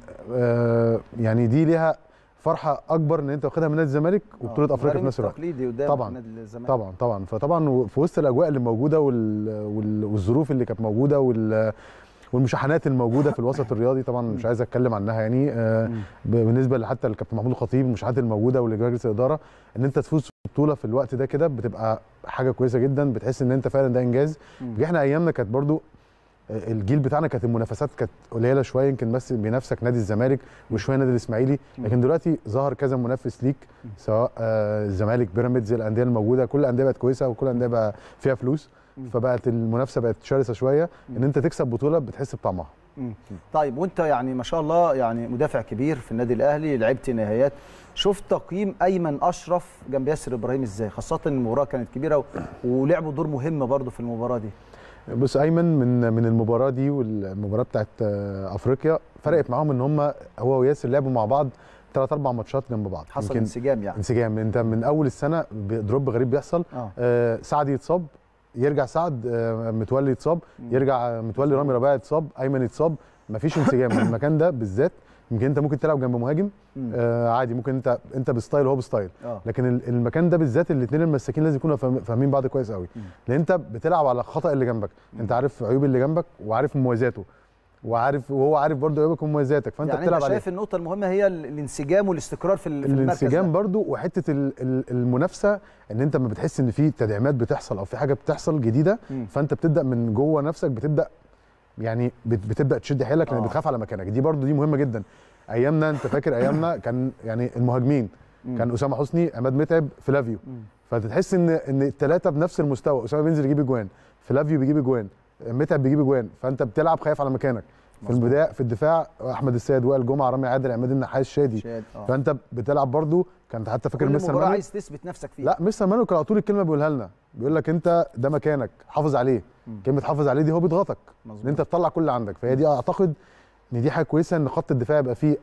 آه يعني دي ليها فرحه اكبر ان انت واخدها من نادي الزمالك وبطوله افريقيا في نفس الوقت تقليدي قدام طبعا نادي الزمالك طبعا طبعا فطبعا في وسط الاجواء اللي موجوده وال... وال... والظروف اللي كانت موجوده وال... والمشاحنات الموجوده في الوسط الرياضي طبعا مش عايز اتكلم عنها يعني آه ب- بالنسبه لحتى الكابتن محمود الخطيب المشاحنات الموجوده ولمجلس الاداره ان انت تفوز ببطوله في الوقت ده كده بتبقى حاجه كويسه جدا بتحس ان انت فعلا ده انجاز احنا ايامنا كانت برضو آه، الجيل بتاعنا كانت المنافسات كانت قليله شويه يمكن بس بينافسك نادي الزمالك وشويه نادي الاسماعيلي لكن دلوقتي ظهر كذا منافس ليك سواء آه، الزمالك بيراميدز الانديه الموجوده كل الانديه بقت كويسه وكل الانديه بقى فيها فلوس فبقت المنافسه بقت شرسه شويه ان انت تكسب بطوله بتحس بطعمها مم. طيب وانت يعني ما شاء الله يعني مدافع كبير في النادي الاهلي لعبت نهائيات شفت تقييم ايمن اشرف جنب ياسر ابراهيم ازاي خاصه ان المباراه كانت كبيره و... ولعبوا دور مهم برضه في المباراه دي بص ايمن من من المباراه دي والمباراه بتاعت آه، افريقيا فرقت معاهم ان هم هو وياسر لعبوا مع بعض ثلاث اربع ماتشات جنب بعض حصل يمكن انسجام يعني انسجام انت من اول السنه دروب غريب بيحصل آه. آه سعد يتصاب يرجع سعد آه متولي يتصاب يرجع آه، متولي رامي ربيعه يتصاب ايمن يتصاب مفيش انسجام المكان ده بالذات يمكن انت ممكن تلعب جنب مهاجم مم. آه عادي ممكن انت انت بستايل وهو بستايل آه. لكن ال- المكان ده بالذات الاثنين المساكين لازم يكونوا فاهم- فاهمين بعض كويس قوي لان انت بتلعب على خطا اللي جنبك انت عارف عيوب اللي جنبك وعارف مميزاته وعارف وهو عارف برضه عيوبك ومميزاتك فانت يعني بتلعب انت عليه شايف النقطه المهمه هي ال- الانسجام والاستقرار في, ال- في المركز الانسجام ده. برضو وحته ال- ال- المنافسه ان انت ما بتحس ان في تدعيمات بتحصل او في حاجه بتحصل جديده مم. فانت بتبدا من جوه نفسك بتبدا يعني بت- بتبدا تشد حيلك لان آه. بتخاف على مكانك دي برضو دي مهمه جدا ايامنا انت فاكر ايامنا كان يعني المهاجمين مم. كان اسامه حسني عماد متعب فلافيو فتحس ان ان الثلاثه بنفس المستوى اسامه بينزل يجيب اجوان فلافيو بيجيب اجوان متعب بيجيب اجوان فانت بتلعب خايف على مكانك في مظبوط. البدايه في الدفاع احمد السيد وائل جمعه رامي عادل عماد النحاس شادي شاد، آه. فانت بتلعب برضو كانت حتى فاكر كل مستر مباراه مانويل عايز تثبت نفسك فيه لا مستر مانويل كان على طول الكلمه بيقولها لنا بيقول لك انت ده مكانك حافظ عليه كلمه حافظ عليه دي هو بيضغطك ان انت تطلع كل اللي عندك فهي دي اعتقد ان دي حاجه كويسه ان خط الدفاع يبقى فيه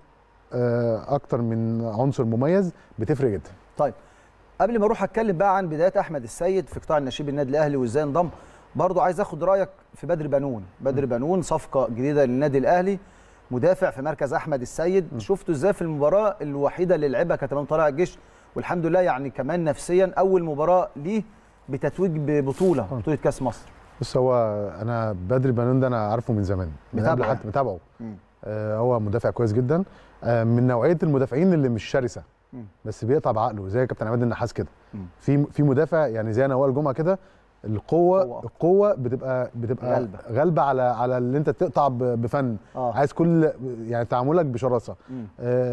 آه، اكتر من عنصر مميز بتفرق جدا طيب قبل ما اروح اتكلم بقى عن بدايات احمد السيد في قطاع النشيب النادي الاهلي وازاي انضم برضو عايز اخد رايك في بدر بنون بدر بنون صفقه جديده للنادي الاهلي مدافع في مركز احمد السيد شفته ازاي في المباراه الوحيده اللي لعبها كانت امام طلائع الجيش والحمد لله يعني كمان نفسيا اول مباراه ليه بتتويج ببطوله بطوله كاس مصر بص هو انا بدري بنون ده انا عارفه من زمان من قبل متابعه حتى متابعه مم. آه هو مدافع كويس جدا آه من نوعيه المدافعين اللي مش شرسه مم. بس بيقطع بعقله زي كابتن عماد النحاس كده مم. في في مدافع يعني زي انا وائل جمعه كده القوه القوه بتبقى بتبقى غالبة. غالبه على على اللي انت تقطع ب- بفن آه. عايز كل يعني تعاملك بشراسه مم.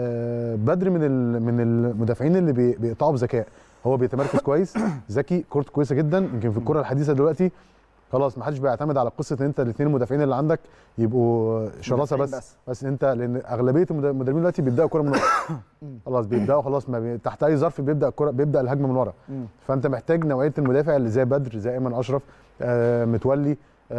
آه بدري من ال- من المدافعين اللي بي- بيقطعوا بذكاء هو بيتمركز كويس ذكي كورته كويسه جدا يمكن في الكره الحديثه دلوقتي خلاص ما حدش بيعتمد على قصه ان انت الاثنين المدافعين اللي عندك يبقوا شراسه مدافعين بس, بس. بس بس انت لان اغلبيه المد- المدربين دلوقتي بيبداوا كوره من ورا خلاص بيبداوا خلاص ما بي... تحت اي ظرف بيبدا الكوره بيبدا الهجمه من ورا مم. فانت محتاج نوعيه المدافع اللي زي بدر زي ايمن اشرف آه متولي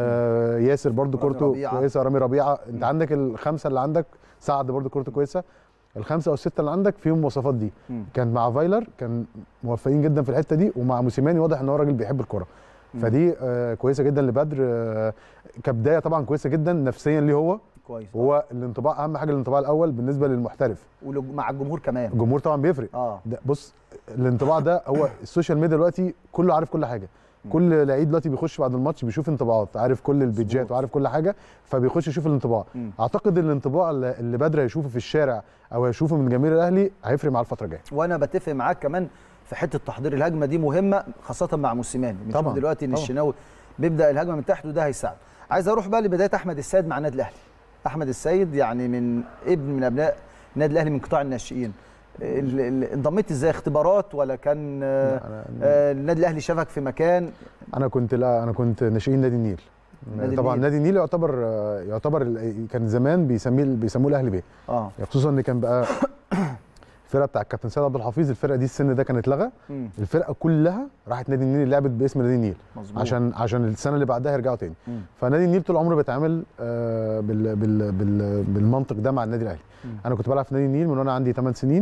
آه ياسر برضو رامي كورته ربيعة. كويسه رامي ربيعه انت عندك الخمسه اللي عندك سعد برضو كورته كويسه الخمسه او السته اللي عندك فيهم المواصفات دي مم. كان مع فايلر كان موفقين جدا في الحته دي ومع موسيماني واضح ان هو راجل بيحب الكوره مم. فدي آه كويسه جدا لبدر آه كبدايه طبعا كويسه جدا نفسيا ليه هو كويس هو الانطباع اهم حاجه الانطباع الاول بالنسبه للمحترف ومع الجمهور كمان الجمهور طبعا بيفرق اه ده بص الانطباع ده هو السوشيال ميديا دلوقتي كله عارف كل حاجه كل لعيب دلوقتي بيخش بعد الماتش بيشوف انطباعات عارف كل البيجات وعارف كل حاجه فبيخش يشوف الانطباع مم. اعتقد الانطباع اللي اللي بدر هيشوفه في الشارع او هيشوفه من جماهير الاهلي هيفرق مع الفتره الجايه وانا بتفق معاك كمان في حته تحضير الهجمه دي مهمه خاصه مع موسيماني بنشوف طبعاً، دلوقتي ان طبعاً. الشناوي بيبدا الهجمه من تحت وده هيساعد عايز اروح بقى لبدايه احمد السيد مع النادي الاهلي احمد السيد يعني من ابن من ابناء النادي الاهلي من قطاع الناشئين ال- ال- انضميت ازاي اختبارات ولا كان آه، آه، النادي الاهلي شافك في مكان انا كنت لا انا كنت ناشئين نادي النيل نادي طبعا النيل. نادي النيل يعتبر يعتبر ال- كان زمان بيسميه بيسموه الاهلي بيه اه خصوصا ان كان بقى الفرقه بتاع الكابتن سيد عبد الحفيظ الفرقه دي السن ده كان اتلغى مم. الفرقه كلها راحت نادي النيل لعبت باسم نادي النيل مظبوط. عشان عشان السنه اللي بعدها يرجعوا تاني مم. فنادي النيل طول عمره بيتعامل آه، بال بال بال بالمنطق ده مع النادي الاهلي مم. انا كنت بلعب في نادي النيل من وانا عندي 8 سنين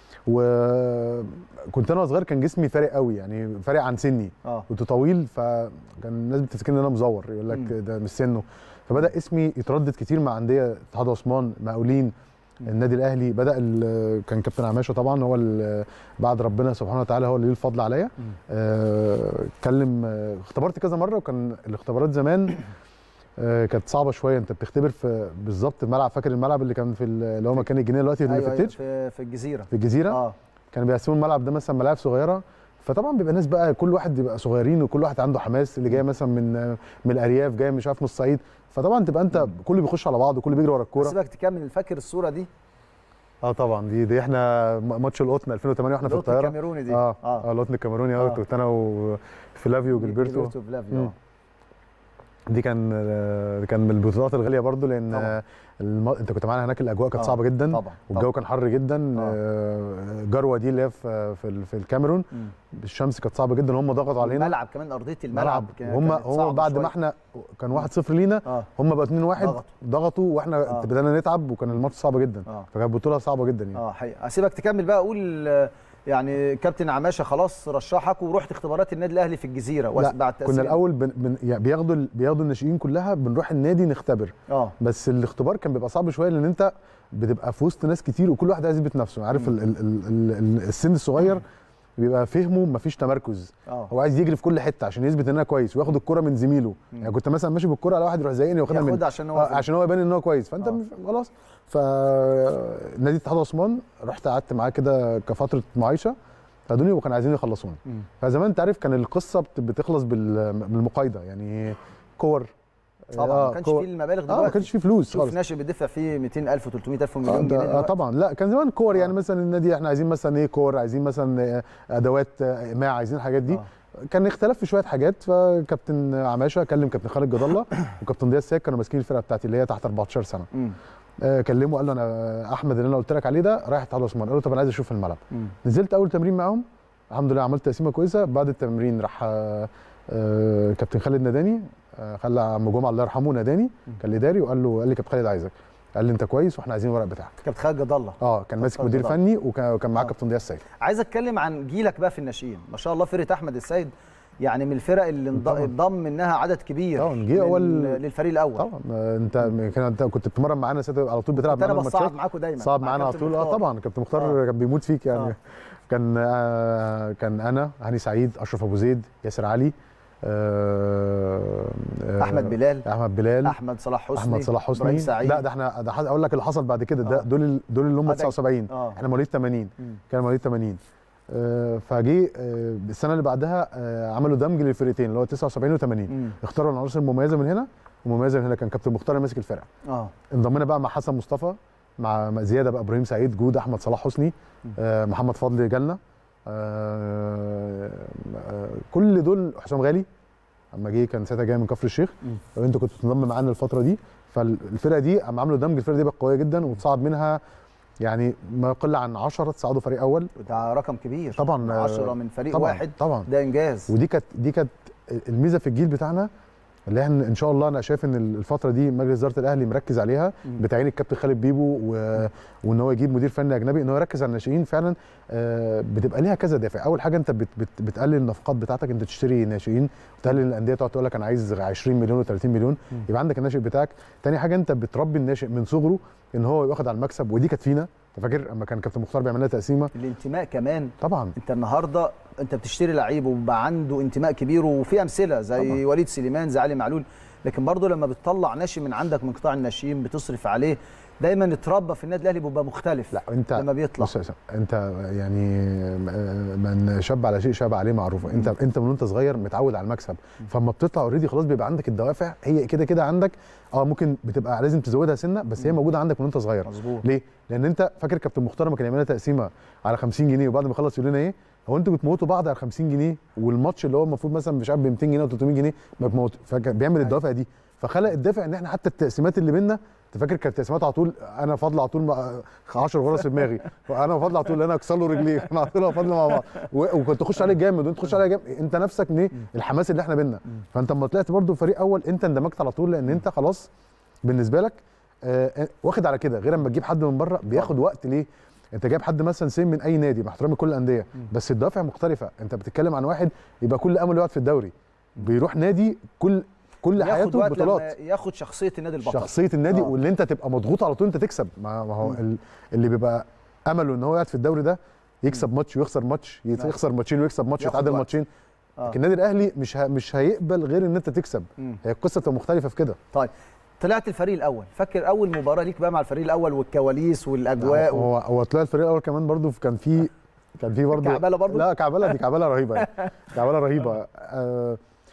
وكنت انا صغير كان جسمي فارق قوي يعني فارق عن سني اه كنت طويل فكان الناس بتفتكرني ان انا مزور يقول لك مم. ده مش سنه فبدا اسمي يتردد كتير مع انديه اتحاد عثمان مقاولين النادي الاهلي بدا ال- كان كابتن عماشه طبعا هو ال- بعد ربنا سبحانه وتعالى هو اللي ليه الفضل عليا آه، اتكلم آه، اختبرت كذا مره وكان الاختبارات زمان آه، كانت صعبه شويه انت بتختبر في بالظبط الملعب فاكر الملعب اللي كان في ال- اللي هو مكان الجنيه دلوقتي اللي في أيوة التتش في, في الجزيره في الجزيره اه كانوا بيقسموا الملعب ده مثلا ملاعب صغيره فطبعا بيبقى ناس بقى كل واحد بيبقى صغيرين وكل واحد عنده حماس اللي جاي مثلا من من الارياف جاي مش عارف من الصعيد فطبعا تبقى انت كله بيخش على بعض وكله بيجري ورا الكوره سيبك تكمل فاكر الصوره دي اه طبعا دي دي احنا م- ماتش القطن 2008 واحنا في القطن الطياره الكاميروني دي. اه آه. اه القطن الكاميروني اه آه. كنت انا وفلافيو وجilberto جilberto فلافيو، مم. آه. دي كان آه، كان من البطولات الغاليه برضو لان آه، الم... انت كنت معانا هناك الاجواء كانت آه، صعبه جدا طبعاً، والجو كان حر جدا آه، جروه دي اللي هي في في, ال- في الكاميرون مم. الشمس كانت صعبه جدا هم ضغطوا علينا الملعب كمان ارضيه الملعب كان- هم كانت هم صعبة بعد شوية. ما احنا كان 1-0 لينا آه. هم بقوا 2-1 ضغطوا. ضغطوا واحنا آه. بدانا نتعب وكان الماتش صعب جدا آه. فكانت بطوله صعبه جدا يعني اه حقيقة اسيبك تكمل بقى اقول آه، يعني كابتن عماشه خلاص رشحك ورحت اختبارات النادي الاهلي في الجزيره وس- لا بعد كنا تأثير- الاول بن بن يعني بياخدوا ال- بياخدوا الناشئين كلها بنروح النادي نختبر اه بس الاختبار كان بيبقى صعب شويه لان انت بتبقى في وسط ناس كتير وكل واحد عايز يثبت نفسه عارف ال ال ال ال السن الصغير بيبقى فهمه مفيش تمركز اه هو عايز يجري في كل حته عشان يثبت ان انا كويس وياخد الكره من زميله يعني كنت مثلا ماشي بالكره على واحد يروح زايقني واخدها ياخدها مني عشان هو آه، في- عشان هو يبان ان هو كويس فانت مش خلاص فنادي اتحاد عثمان رحت قعدت معاه كده كفتره معايشه خدوني وكانوا عايزين يخلصوني مم. فزمان انت عارف كان القصه بت- بتخلص بال- بالمقايضه يعني كور طبعا آه، ما كانش كور- فيه المبالغ اه دلوقتي ما كانش فيه فلوس شوف خالص ناشئ بيدفع فيه 200000 و300000 آه, ومليون جنيه ده- آه دلوقتي. طبعا لا كان زمان كور يعني مثلا النادي احنا عايزين مثلا ايه كور عايزين مثلا آه، ادوات آه، ايماع عايزين الحاجات دي كان اختلاف في شويه حاجات فكابتن عماشه كلم كابتن خالد جد الله وكابتن ضياء الساك كانوا ماسكين الفرقه بتاعتي اللي هي تحت 14 سنه مم. آه كلمه قال له انا احمد اللي انا قلت لك عليه ده رايح اتحاد عثمان قال له طب انا عايز اشوف الملعب مم. نزلت اول تمرين معاهم الحمد لله عملت تقسيمه كويسه بعد التمرين راح آه، آه، كابتن خالد ناداني آه، خلى عم جمعه الله يرحمه ناداني كان الاداري وقال له قال لي كابتن خالد عايزك قال لي انت كويس واحنا عايزين الورق بتاعك كابتن خالد جد الله اه كان ماسك خالد مدير جد الله. فني وكان وكان معاه كابتن ضياء السيد عايز اتكلم عن جيلك بقى في الناشئين ما شاء الله فرقه احمد السيد يعني من الفرق اللي انض- طبعاً. انضم منها عدد كبير طبعا جه من- اول للفريق الاول طبعا آه، انت كان انت كنت بتتمرن معانا ساعتها على طول بتلعب كنت انا معانا بصعد الماتشات معاكم دايما صعب مع معانا على كابتن طول اه مختار. طبعا كابتن مختار كان بيموت فيك يعني آه. كان آه كان انا هاني سعيد اشرف ابو زيد ياسر علي آه آه احمد بلال احمد بلال احمد صلاح حسني احمد صلاح حسني ابراهيم سعيد لا ده احنا ده ح- اقول لك اللي حصل بعد كده ده آه. دول ال- دول اللي هم آه، ده- 79 آه. احنا مواليد 80 مم. كان مواليد 80 آه فجه آه السنه اللي بعدها آه عملوا دمج للفرقتين اللي هو 79 و80 مم. اختاروا العناصر المميزه من هنا ومميزه من هنا كان كابتن مختار اللي ماسك الفرقه اه انضمينا بقى مع حسن مصطفى مع مع زياده بقى ابراهيم سعيد جود احمد صلاح حسني آه محمد فضل جالنا آه آه كل دول حسام غالي اما جه كان ساعتها جاي من كفر الشيخ لو انت كنت تنضم معانا الفتره دي فالفرقه دي اما عملوا دمج الفرقه دي بقت قويه جدا وتصعد منها يعني ما يقل عن 10 تصعدوا فريق اول ده رقم كبير طبعا 10 من فريق طبعا واحد طبعا ده انجاز ودي كانت دي كانت الميزه في الجيل بتاعنا اللي احنا ان شاء الله انا شايف ان الفتره دي مجلس اداره الاهلي مركز عليها مم. بتعيين الكابتن خالد بيبو و... وان هو يجيب مدير فني اجنبي ان هو يركز على الناشئين فعلا آه، بتبقى ليها كذا دافع اول حاجه انت بت... بت... بتقلل النفقات بتاعتك انت تشتري ناشئين وتقلل الانديه تقعد تقول لك انا عايز 20 مليون و30 مليون مم. يبقى عندك الناشئ بتاعك تاني حاجه انت بتربي الناشئ من صغره ان هو ياخد على المكسب ودي كانت فينا انت فاكر اما كان كابتن مختار بيعمل لنا تقسيمه الانتماء كمان طبعا انت النهارده انت بتشتري لعيب وبقى عنده انتماء كبير وفي امثله زي طبعاً. وليد سليمان زي علي معلول لكن برضه لما بتطلع ناشئ من عندك من قطاع الناشئين بتصرف عليه دايما اتربى في النادي الاهلي بيبقى مختلف لا انت لما بيطلع بص يا سام، انت يعني آه، من شاب على شيء شاب عليه معروفه انت انت من وانت صغير متعود على المكسب فاما بتطلع اوريدي خلاص بيبقى عندك الدوافع هي كده كده عندك اه ممكن بتبقى لازم تزودها سنه بس هي موجوده عندك من وانت صغير مظبوط ليه؟ لان انت فاكر كابتن مختار لما كان يعمل لنا تقسيمه على 50 جنيه وبعد ما يخلص يقول لنا ايه؟ هو انتوا بتموتوا بعض على 50 جنيه والماتش اللي هو المفروض مثلا مش عارف ب 200 جنيه او 300 جنيه ما بتموت فكان بيعمل الدوافع دي فخلق الدافع ان احنا حتى التقسيمات اللي بينا انت فاكر كانت التقسيمات على طول انا فاضل على طول 10 غرز في دماغي فانا فاضل على طول انا اكسر له رجليه احنا على طول فاضل مع بعض و- وكنت تخش عليه جامد وانت تخش عليه جامد انت نفسك ليه الحماس اللي احنا بينا فانت لما طلعت برده فريق اول انت اندمجت على طول لان انت خلاص بالنسبه لك آه، واخد على كده غير اما تجيب حد من بره بياخد وقت ليه انت جايب حد مثلا سين من اي نادي مع احترامي كل الانديه بس الدوافع مختلفه انت بتتكلم عن واحد يبقى كل امله يقعد في الدوري بيروح نادي كل كل ياخد حياته وقت بطولات لما ياخد شخصيه النادي البطل شخصيه النادي آه. واللي انت تبقى مضغوط على طول انت تكسب ما ما هو مم. ال- اللي بيبقى امله ان هو يقعد في الدوري ده يكسب ماتش ويخسر ماتش يت- نعم. يخسر ماتشين ويكسب ماتش ياخد يتعادل وقت. ماتشين آه. لكن النادي الاهلي مش ه... مش هيقبل غير ان انت تكسب مم. هي القصه بتبقى مختلفه في كده طيب طلعت الفريق الاول فاكر اول مباراه ليك بقى مع الفريق الاول والكواليس والاجواء و... هو هو طلع الفريق الاول كمان برضو كان في كان في برضو كعبلة برضو؟ لا كعبله دي كعبله رهيبه يعني. كعبله رهيبه آه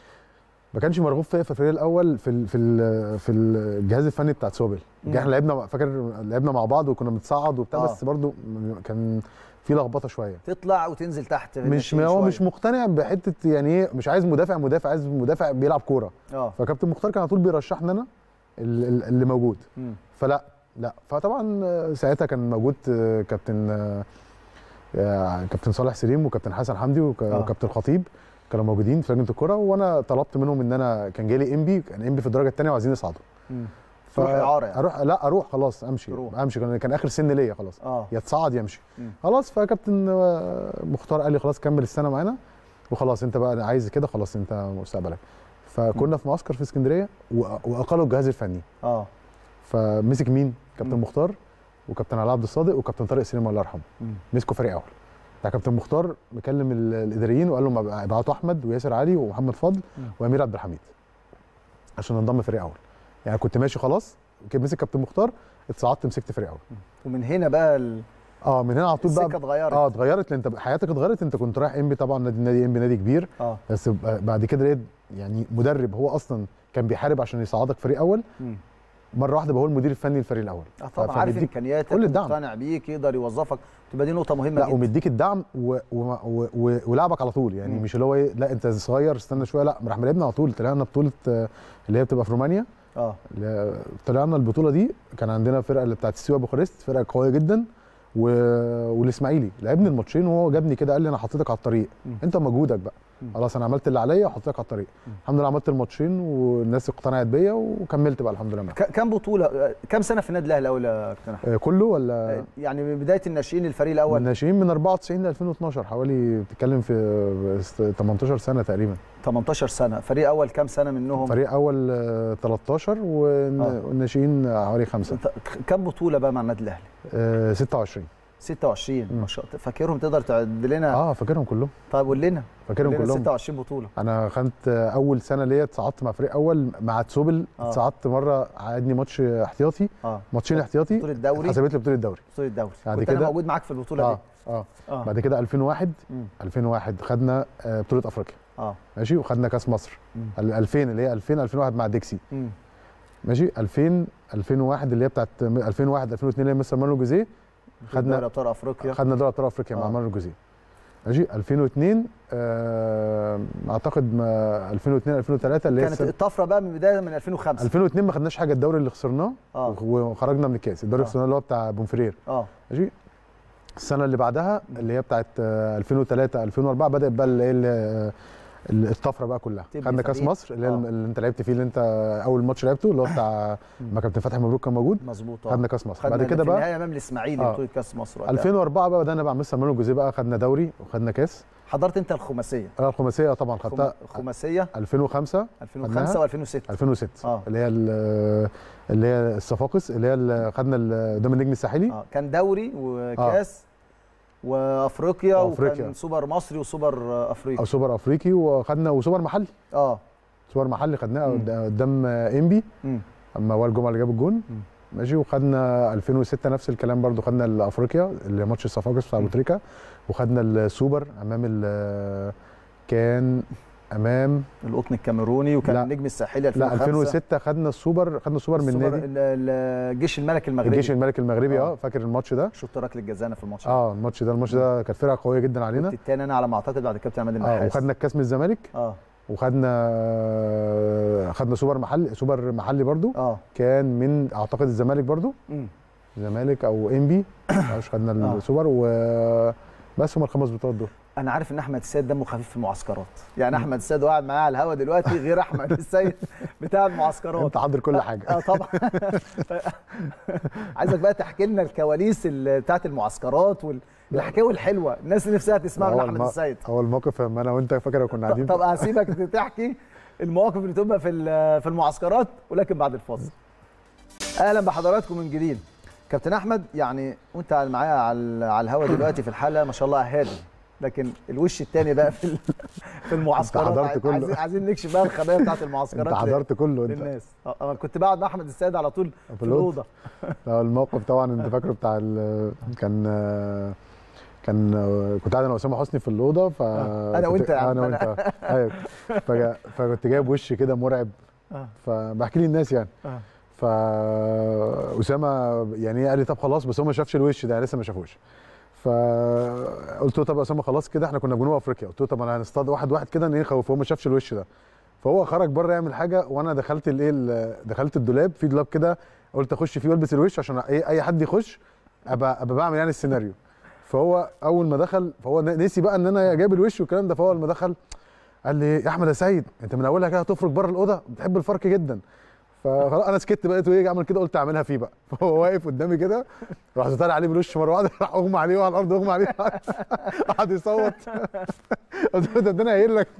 ما كانش مرغوب فيا في الفريق الاول في ال في ال في الجهاز الفني بتاع سوبل مم. احنا لعبنا فاكر لعبنا مع بعض وكنا بنتصعد وبتاع آه. بس برضو م- كان في لخبطه شويه تطلع وتنزل تحت مش بالناشئين هو شوية. مش مقتنع بحته يعني ايه مش عايز مدافع مدافع عايز مدافع بيلعب كوره اه فكابتن مختار كان على طول بيرشحنا انا ال- ال- اللي موجود مم. فلا لا فطبعا آه، ساعتها كان موجود آه، كابتن آه، آه، كابتن صالح سليم وكابتن حسن حمدي وك- آه. وكابتن خطيب كانوا موجودين في لجنه الكوره وانا طلبت منهم ان انا كان جالي انبي كان انبي في الدرجه الثانيه وعايزين يصعدوا مم. تروح إعارة يعني. اروح لا اروح خلاص امشي تروح. امشي كان كان اخر سن ليا خلاص اه يا تصعد يا امشي مم. خلاص فكابتن آه، مختار قال لي خلاص كمل السنه معانا وخلاص انت بقى عايز كده خلاص انت مستقبلك فكنا في معسكر في اسكندريه وأ- واقالوا الجهاز الفني اه فمسك مين كابتن مم. مختار وكابتن علي عبد الصادق وكابتن طارق سليم الله يرحمه مم. مسكوا فريق اول بتاع كابتن مختار مكلم ال- الاداريين وقال لهم ابعتوا احمد وياسر علي ومحمد فضل مم. وامير عبد الحميد عشان انضم فريق اول يعني كنت ماشي خلاص كان مسك كابتن مختار اتصعدت مسكت فريق اول ومن هنا بقى ال... اه من هنا على طول بقى السكه اتغيرت اه اتغيرت لان انت حياتك اتغيرت انت كنت رايح انبي طبعا نادي نادي انبي نادي كبير اه بس ب- بعد كده لقيت يعني مدرب هو اصلا كان بيحارب عشان يصعدك فريق اول مم. مره واحده بقى هو المدير الفني للفريق الاول اه طبعا عارف فبيديك امكانياتك كل الدعم. مقتنع بيك يقدر يوظفك تبقى دي نقطه مهمه لا جدا ومديك الدعم و... و... و... و... ولعبك على طول يعني مم. مش اللي هو ايه لا انت صغير استنى شويه لا راح ملعبنا على طول طلعنا بطوله آه، اللي هي بتبقى في رومانيا اه اللي- طلعنا البطوله دي كان عندنا فرقه اللي بتاعت السيوا بوخارست فرقه قويه جدا و... والاسماعيلي لعبني الماتشين وهو جابني كده قال لي انا حطيتك على الطريق مم. انت مجهودك بقى مم. خلاص انا عملت اللي عليا وحطيتك على الطريق الحمد لله عملت الماتشين والناس اقتنعت بيا وكملت بقى الحمد لله معاهم. ك- كام بطوله آه، كام سنه في النادي الاهلي الاول يا كابتن احمد آه، كله ولا آه، يعني من بدايه الناشئين الفريق من الاول الناشئين من 94 ل 2012 حوالي بتتكلم في 18 سنه تقريبا 18 سنه فريق اول كام سنه منهم فريق اول آه، 13 والن- آه. والناشئين حوالي خمسه انت كام بطوله بقى مع النادي الاهلي آه، 26 26 مم. ما شاء الله فاكرهم تقدر تعد لنا اه فاكرهم كلهم طيب قول لنا فاكرهم قول لنا كلهم 26 بطوله انا خدت اول سنه ليا اتصعدت مع فريق اول مع تسوبل آه. اتصعدت مره عادني ماتش احتياطي اه ماتشين احتياطي بطوله الدوري حسبت لي بطوله الدوري بطوله الدوري بعد كنت انا كده- موجود معاك في البطوله اه دي اه اه بعد كده 2001 مم. 2001 خدنا آه، بطوله افريقيا اه ماشي وخدنا كاس مصر مم. ال 2000 اللي هي 2000 2001 مع ديكسي مم. ماشي 2000 2001 اللي هي بتاعت 2001 2002 اللي هي مستر مانو جوزيه خدنا خدنا دوري ابطال افريقيا خدنا دوري ابطال افريقيا مع آه. مانو جوزيه ماشي 2002 آه اعتقد ما 2002 2003 اللي هي كانت السنة- الطفره بقى من بدايه من 2005 2002 ما خدناش حاجه الدوري اللي خسرناه اه وخرجنا من الكاس الدوري آه. اللي خسرناه اللي هو بتاع بونفرير اه ماشي السنه اللي بعدها اللي هي بتاعت آه، 2003 2004 بدات بقى اللي هي ال- ال- الطفره بقى كلها تبني خدنا كاس فريق. مصر اللي, هي آه. اللي انت لعبت فيه اللي انت اول ماتش لعبته اللي هو بتاع ما كابتن فتحي مبروك كان موجود مظبوط خدنا كاس مصر خدنا بعد كده في بقى النهايه امام الاسماعيلي آه. بطوله كاس مصر وقتها. 2004 بقى بدانا بقى مستر مانويل جوزيه بقى خدنا دوري وخدنا كاس حضرت انت الخماسيه اه الخماسيه طبعا خدتها خماسيه 2005 2005 و2006 2006 اه اللي هي ال- اللي هي الصفاقس اللي هي ال- خدنا ال- قدام النجم الساحلي اه كان دوري وكاس وافريقيا وأفريقيا. وكان سوبر مصري وسوبر آه، افريقي او سوبر افريقي وخدنا وسوبر محلي اه سوبر محلي خدناه قد- قدام انبي مم. اما وائل جمعه اللي جاب الجون ماشي وخدنا 2006 نفس الكلام برضو خدنا الافريقيا اللي ماتش الصفاقس بتاع ابو تريكه وخدنا السوبر امام ال كان امام القطن الكاميروني وكان لا. النجم الساحلي 2005 لا 2006 خدنا السوبر خدنا السوبر من السوبر- نادي ال- ال- الجيش الملكي المغربي الجيش الملكي المغربي آه. اه فاكر الماتش ده شفت ركله الجزانه في الماتش اه الماتش ده الماتش ده كانت فرقه قويه جدا علينا كنت التاني انا على ما اعتقد بعد الكابتن عماد اه النحاس وخدنا الكاس من الزمالك اه وخدنا خدنا سوبر محلي سوبر محلي برضو اه كان من اعتقد الزمالك برضو مم. زمالك او انبي معرفش خدنا آه. السوبر و بس هم الخمس بطولات دول انا عارف ان احمد السيد دمه خفيف في المعسكرات يعني احمد السيد قاعد معايا على الهوا دلوقتي غير احمد السيد بتاع المعسكرات انت حاضر كل حاجه اه طبعا عايزك بقى تحكي لنا الكواليس ال- بتاعت المعسكرات والحكاوي الحلوه الناس اللي نفسها تسمعها من أول احمد ما- السيد اول موقف لما انا وانت فاكر كنا قاعدين طب هسيبك تحكي المواقف اللي تبقى في ال- في المعسكرات ولكن بعد الفاصل اهلا بحضراتكم من جديد كابتن احمد يعني وانت معايا على على الهوا دلوقتي في الحلقه ما شاء الله هادي لكن الوش الثاني بقى في ال- في المعسكرات حضرت عايز- كله. عايزين عايزين نكشف بقى الخبايا بتاعت المعسكرات انت ل- حضرت كله انت للناس اه انا كنت بقعد مع احمد السيد على طول في الأوضة. الاوضه لا، الموقف طبعا انت فاكره بتاع ال- كان كان كنت قاعد انا واسامه حسني في الاوضه ف أنا كنت- وأنت يا عم، انا وانت أنا. ايوه فجا- فكنت جايب وش كده مرعب آه. فبحكي لي الناس يعني آه. فاسامه يعني إيه قال لي طب خلاص بس هو ما شافش الوش ده لسه ما شافوش فقلت له طب يا اسامه خلاص كده احنا كنا في جنوب افريقيا قلت له طب انا هنصطاد واحد واحد كده ايه نخوف هو ما شافش الوش ده فهو خرج بره يعمل حاجه وانا دخلت الايه ال- دخلت الدولاب في دولاب كده قلت اخش فيه والبس الوش عشان ايه اي حد يخش ابقى ابقى بعمل يعني السيناريو فهو اول ما دخل فهو ن- نسي بقى ان انا جايب الوش والكلام ده فهو اول ما دخل قال لي يا احمد يا سيد انت من اولها كده هتفرك بره الاوضه بتحب الفرق جدا فخلاص انا سكت بقيت ايه اعمل كده قلت اعملها فيه بقى فهو واقف قدامي كده رحت طالع عليه بالوش مره واحده راح اغمى عليه وعلى الارض اغمى عليه قعد يصوت قلت له ده انا قايل لك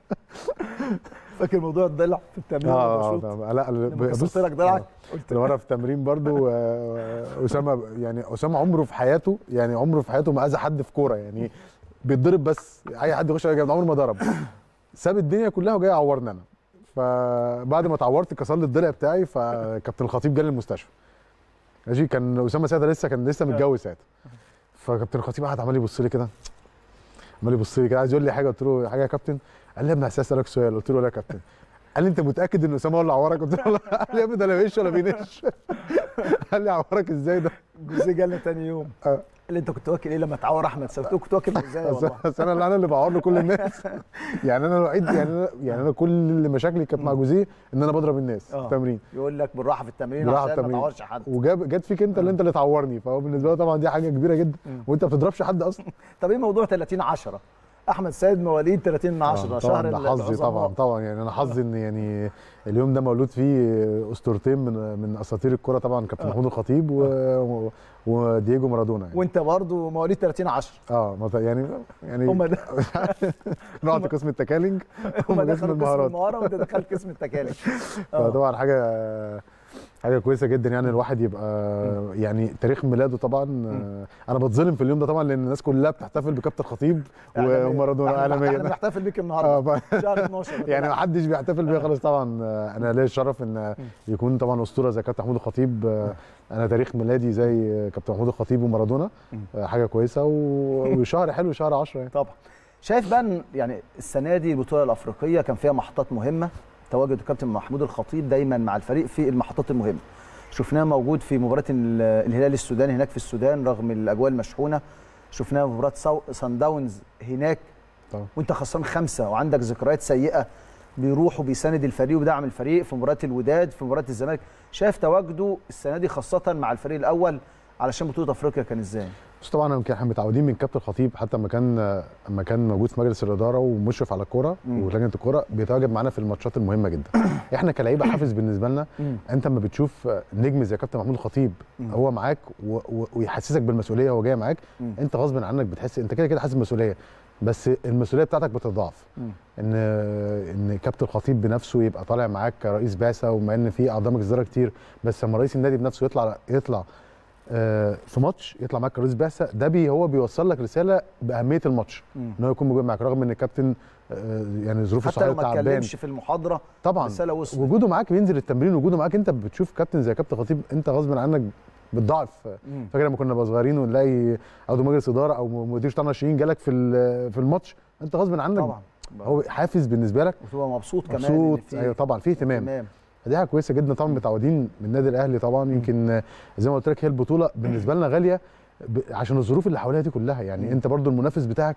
فاكر موضوع الضلع في التمرين اه والبشوط؟ آه، لا لما بص كسرت لك ضلعك قلت اللي ورا في التمرين برضو آه، اسامه يعني اسامه عمره في حياته يعني عمره في حياته ما اذى حد في كوره يعني بيتضرب بس اي حد يخش عليه عمره ما ضرب ساب الدنيا كلها وجاي يعورني انا فبعد ما اتعورت كسر لي الضلع بتاعي فكابتن الخطيب جالي المستشفى ماشي كان اسامه ساعتها لسه كان لسه متجوز ساعتها فكابتن الخطيب قعد عمال يبص لي كده عمال يبص لي كده عايز يقول لي حاجه قلت له حاجه يا كابتن قال لي يا ابني عايز اسالك سؤال قلت له لا يا كابتن قال لي انت متاكد ان اسامه هو اللي عورك قلت له لا قال لي يا ابني ده لا بيش ولا بينش قال لي عورك ازاي ده جوزيه جالنا تاني يوم قال لي انت كنت واكل ايه لما تعور احمد سيد قلت له كنت واكل ازاي والله بس انا اللي انا اللي بعور له كل الناس يعني انا الوحيد يعني أنا يعني انا كل مشاكلي كانت مع جوزيه ان انا بضرب الناس في آه. التمرين يقول لك بالراحه في التمرين براحه عشان ما التمرين تعورش حد وجاب جت فيك انت اللي انت اللي تعورني فهو بالنسبه له طبعا دي حاجه كبيره جدا وانت ما بتضربش حد اصلا طب ايه موضوع 30 10 احمد سيد مواليد 30 10 آه، شهر طبعا ده حظي العظماء. طبعا طبعا يعني انا حظي ان يعني اليوم ده مولود فيه اسطورتين من من اساطير الكره طبعا كابتن آه. محمود الخطيب و... و... ودييجو مارادونا يعني وانت برضه مواليد 30 10 اه مط- يعني يعني هم ده رحت قسم التكالنج هم هم قسم دخلوا قسم المهارات المهاره وانت دخلت قسم التكاليف آه. فطبعا حاجه حاجه كويسه جدا يعني الواحد يبقى يعني تاريخ ميلاده طبعا آه، انا بتظلم في اليوم ده طبعا لان الناس كلها بتحتفل بكابتن خطيب إعلامية. ومارادونا احنا- عالميا احنا بنحتفل بيك النهارده اه ف- شهر 12 يعني ما حدش بيحتفل بيها خالص طبعا آه، انا ليا الشرف ان يكون طبعا اسطوره زي كابتن محمود الخطيب آه، انا تاريخ ميلادي زي كابتن محمود الخطيب ومارادونا آه، حاجه كويسه و- وشهر حلو شهر 10 يعني طبعا شايف بقى إن يعني السنه دي البطوله الافريقيه كان فيها محطات مهمه تواجد الكابتن محمود الخطيب دايما مع الفريق في المحطات المهمه شفناه موجود في مباراه ال- الهلال السوداني هناك في السودان رغم الاجواء المشحونه شفناه في مباراه سو- سان داونز هناك طبعا. وانت خسران خمسه وعندك ذكريات سيئه بيروح وبيساند الفريق وبيدعم الفريق في مباراه الوداد في مباراه الزمالك شايف تواجده السنه دي خاصه مع الفريق الاول علشان بطوله افريقيا كان ازاي بس طبعا يمكن احنا متعودين من كابتن الخطيب حتى لما كان لما كان موجود في مجلس الاداره ومشرف على الكوره مم. ولجنه الكوره بيتواجد معانا في الماتشات المهمه جدا احنا كلعيبه حافز بالنسبه لنا مم. انت لما بتشوف نجم زي كابتن محمود الخطيب مم. هو معاك و... و... ويحسسك بالمسؤوليه وهو جاي معاك مم. انت غصب عنك بتحس انت كده كده حاسس بالمسؤوليه بس المسؤوليه بتاعتك بتضاعف مم. ان ان كابتن الخطيب بنفسه يبقى طالع معاك كرئيس بعثه وما ان في اعضاء مجلس اداره كتير بس لما رئيس النادي بنفسه يطلع يطلع آه، في ماتش يطلع معاك كرئيس بعثه ده بي هو بيوصل لك رساله باهميه الماتش مم. ان هو يكون موجود معاك رغم ان الكابتن آه، يعني ظروفه حتى لو الصحيه ما تعبان اتكلمش في المحاضره طبعا رساله وصلت وجوده معاك بينزل التمرين وجوده معاك انت بتشوف كابتن زي كابتن خطيب انت غصب عنك بتضاعف مم. فاكر لما كنا بقى صغيرين ونلاقي عضو مجلس اداره او مدير شؤون ناشئين جالك في ال- في الماتش انت غصب عنك طبعا هو حافز بالنسبه لك وتبقى مبسوط كمان إن مبسوط في ايوه طبعا في اهتمام اهتمام دي حاجه كويسه جدا طبعا متعودين من النادي الاهلي طبعا يمكن آه، زي ما قلت لك هي البطوله بالنسبه لنا غاليه ب- عشان الظروف اللي حواليها دي كلها يعني مم. انت برضو المنافس بتاعك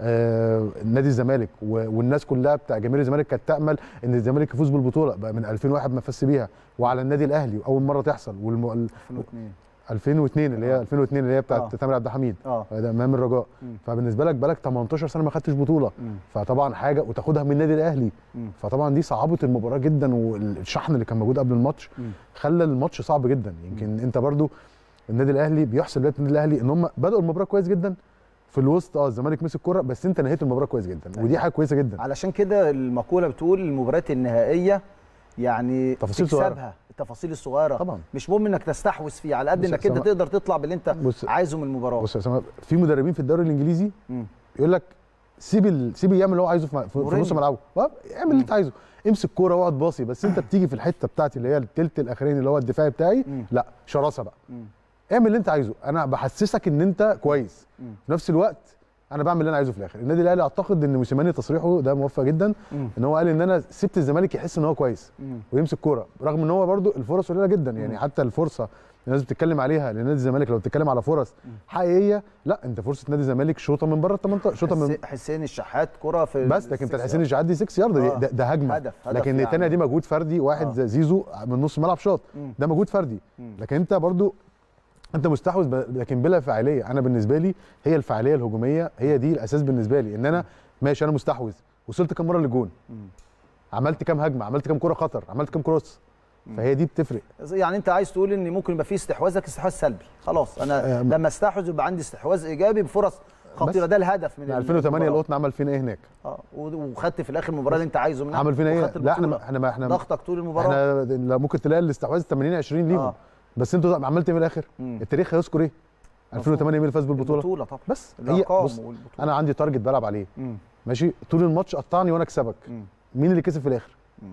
آه نادي الزمالك و- والناس كلها بتاع جماهير الزمالك كانت تامل ان الزمالك يفوز بالبطوله بقى من 2001 ما فاز بيها وعلى النادي الاهلي واول مره تحصل والم... ال- 2002 2002 اللي هي 2002 اللي هي بتاعت آه. تامر عبد الحميد اه ده امام الرجاء مم. فبالنسبه لك بقالك 18 سنه ما خدتش بطوله مم. فطبعا حاجه وتاخدها من النادي الاهلي مم. فطبعا دي صعبت المباراه جدا والشحن اللي كان موجود قبل الماتش مم. خلى الماتش صعب جدا يمكن انت برضو النادي الاهلي بيحسب دلوقتي النادي الاهلي ان هم بداوا المباراه كويس جدا في الوسط اه الزمالك مسك الكوره بس انت نهيت المباراه كويس جدا ودي حاجه كويسه جدا علشان كده المقوله بتقول المباريات النهائيه يعني تفاصيل صغيرة. تكسبها التفاصيل الصغيره طبعا مش مهم انك تستحوذ فيه على قد بص يا انك انت أسامة. تقدر تطلع باللي انت بص عايزه من المباراه بص يا اسامه في مدربين في الدوري الانجليزي مم. يقول لك سيب ال... سيب يعمل اللي هو عايزه في, في, في مورينيو. نص ملعبه آه، اعمل اللي انت عايزه امسك كوره واقعد باصي بس انت بتيجي في الحته بتاعتي اللي هي التلت الاخراني اللي هو الدفاعي بتاعي مم. لا شراسه بقى مم. اعمل اللي انت عايزه انا بحسسك ان انت كويس مم. في نفس الوقت انا بعمل اللي انا عايزه في الاخر النادي الاهلي اعتقد ان موسيماني تصريحه ده موفق جدا مم. ان هو قال ان انا سبت الزمالك يحس ان هو كويس مم. ويمسك كوره رغم ان هو برده الفرص قليله جدا يعني مم. حتى الفرصه الناس بتتكلم عليها لنادي الزمالك لو بتتكلم على فرص حقيقيه لا انت فرصه نادي الزمالك شوطه من بره ال 18 شوطه من حس- حسين الشحات كره في بس لكن السكس بتاعت حسين الشحات دي 6 يارد آه. ده, ده هجمه هدف هدف لكن يعني. الثانيه دي مجهود فردي واحد آه. زي زيزو من نص الملعب شاط مم. ده مجهود فردي مم. لكن انت برضو انت مستحوذ ب- لكن بلا فاعليه انا بالنسبه لي هي الفاعليه الهجوميه هي دي الاساس بالنسبه لي ان انا ماشي انا مستحوذ وصلت كام مره للجون مم. عملت كام هجمه عملت كام كره خطر عملت كام كروس فهي دي بتفرق يعني انت عايز تقول ان ممكن يبقى في استحواذ لكن استحواذ سلبي خلاص انا آه، لما استحوذ يبقى عندي استحواذ ايجابي بفرص خطيره بس. ده الهدف من من 2008 المباراة. القطن عمل فينا ايه هناك اه و- وخدت في الاخر المباراه اللي انت عايزه منها عمل فينا ايه وخدت لا احنا البطولة. ما- احنا ما احنا ضغطك طول المباراه احنا لا ممكن تلاقي الاستحواذ 80 20 ليهم آه. بس انتوا عملت ايه في الاخر مم. التاريخ هيذكر ايه 2008 مين اللي فاز بالبطوله البطوله طبعا بس هي الارقام بص والبطوله انا عندي تارجت بلعب عليه مم. ماشي طول الماتش قطعني وانا اكسبك مم. مين اللي كسب في الاخر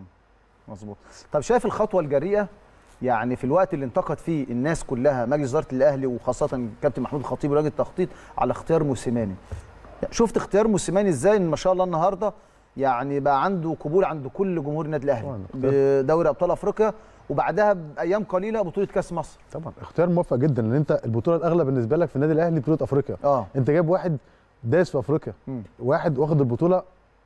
مظبوط طب شايف الخطوه الجريئه يعني في الوقت اللي انتقد فيه الناس كلها مجلس اداره الاهلي وخاصه كابتن محمود الخطيب ولجنه التخطيط على اختيار موسيماني شفت اختيار موسيماني ازاي ان ما شاء الله النهارده يعني بقى عنده قبول عند كل جمهور النادي الاهلي طبعاً. بدوري ابطال افريقيا وبعدها بايام قليله بطوله كاس مصر طبعا اختيار موفق جدا لان انت البطوله الاغلى بالنسبه لك في النادي الاهلي بطوله افريقيا اه انت جايب واحد دايس في افريقيا مم. واحد واخد البطوله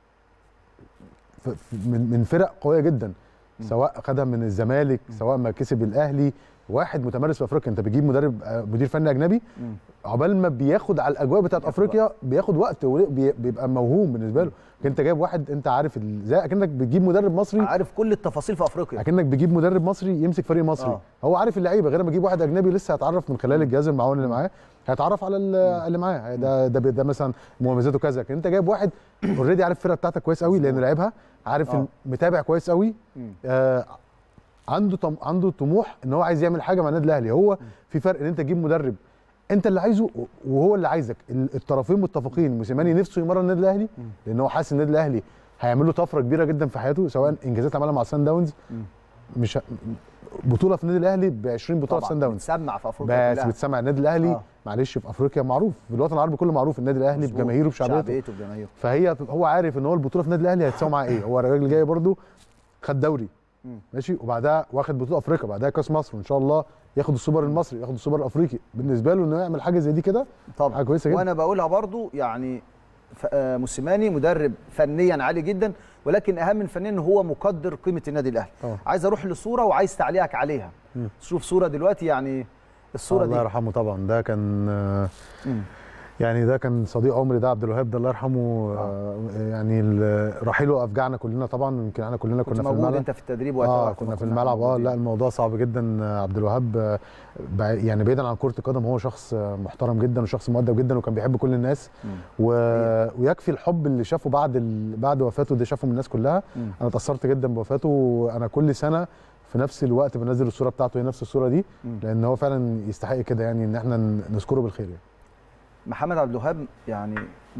ف- ف- من من فرق قويه جدا سواء خدها من الزمالك سواء ما كسب الاهلي واحد متمرس في افريقيا انت بتجيب مدرب آه، مدير فني اجنبي مم. عقبال ما بياخد على الاجواء بتاعت بياخد افريقيا بياخد وقت وبيبقى موهوم بالنسبه له انت جايب واحد انت عارف ال- زي اكنك بتجيب مدرب مصري عارف كل التفاصيل في افريقيا اكنك بتجيب مدرب مصري يمسك فريق مصري آه. هو عارف اللعيبه غير ما اجيب واحد اجنبي لسه هيتعرف من خلال الجهاز المعاون اللي معاه هيتعرف على ال- اللي معاه ده ده, ده مثلا مميزاته كذا لكن انت جايب واحد اوريدي عارف الفرقه بتاعتك كويس قوي لانه لعبها عارف آه. متابع كويس قوي مم. آه عنده طم... عنده طموح ان هو عايز يعمل حاجه مع النادي الاهلي هو في فرق ان انت تجيب مدرب انت اللي عايزه وهو اللي عايزك ال- الطرفين متفقين موسيماني نفسه يمرن النادي الاهلي لان هو حاسس النادي الاهلي هيعمل له طفره كبيره جدا في حياته سواء انجازات عملها مع سان داونز مم. مش ه- بطوله في النادي الاهلي ب 20 بطوله في سان طبعا داونز بتسمع في افريقيا بس كلها. بتسمع النادي الاهلي آه. آه. معلش في افريقيا معروف في الوطن العربي كله معروف النادي الاهلي مظبوط. بجماهيره بشعبيته شعبيته بجماهيره فهي هو عارف ان هو البطوله في النادي الاهلي هتساوي معاه ايه هو الراجل جاي برده خد دوري مم. ماشي وبعدها واخد بطوله افريقيا بعدها كاس مصر وان شاء الله ياخد السوبر المصري ياخد السوبر الافريقي بالنسبه له انه يعمل حاجه زي دي كده طبعا حاجه كويسه جدا وانا بقولها برضو يعني ف- آه، موسيماني مدرب فنيا عالي جدا ولكن اهم من فنيا ان هو مقدر قيمه النادي الاهلي آه. عايز اروح لصوره وعايز تعليقك عليها مم. شوف صوره دلوقتي يعني الصوره الله دي يرحمه طبعا ده كان آه، مم. يعني ده كان صديق عمري ده عبد الوهاب ده الله يرحمه آه. يعني ال- رحيله افجعنا كلنا طبعا يمكن احنا كلنا كنت كنا في موجود الملعب انت في التدريب وقتها اه وقت ما كنا في الملعب اه لا الموضوع صعب جدا آه، عبد الوهاب آه، بع- يعني بعيدا عن كره القدم هو شخص آه، محترم جدا وشخص مؤدب جدا وكان بيحب كل الناس و... ويكفي الحب اللي شافه بعد ال... بعد وفاته ده شافه من الناس كلها مم. انا اتاثرت جدا بوفاته وانا كل سنه في نفس الوقت بنزل الصوره بتاعته هي نفس الصوره دي مم. لان هو فعلا يستحق كده يعني ان احنا ن- نذكره بالخير يعني. محمد عبد الوهاب يعني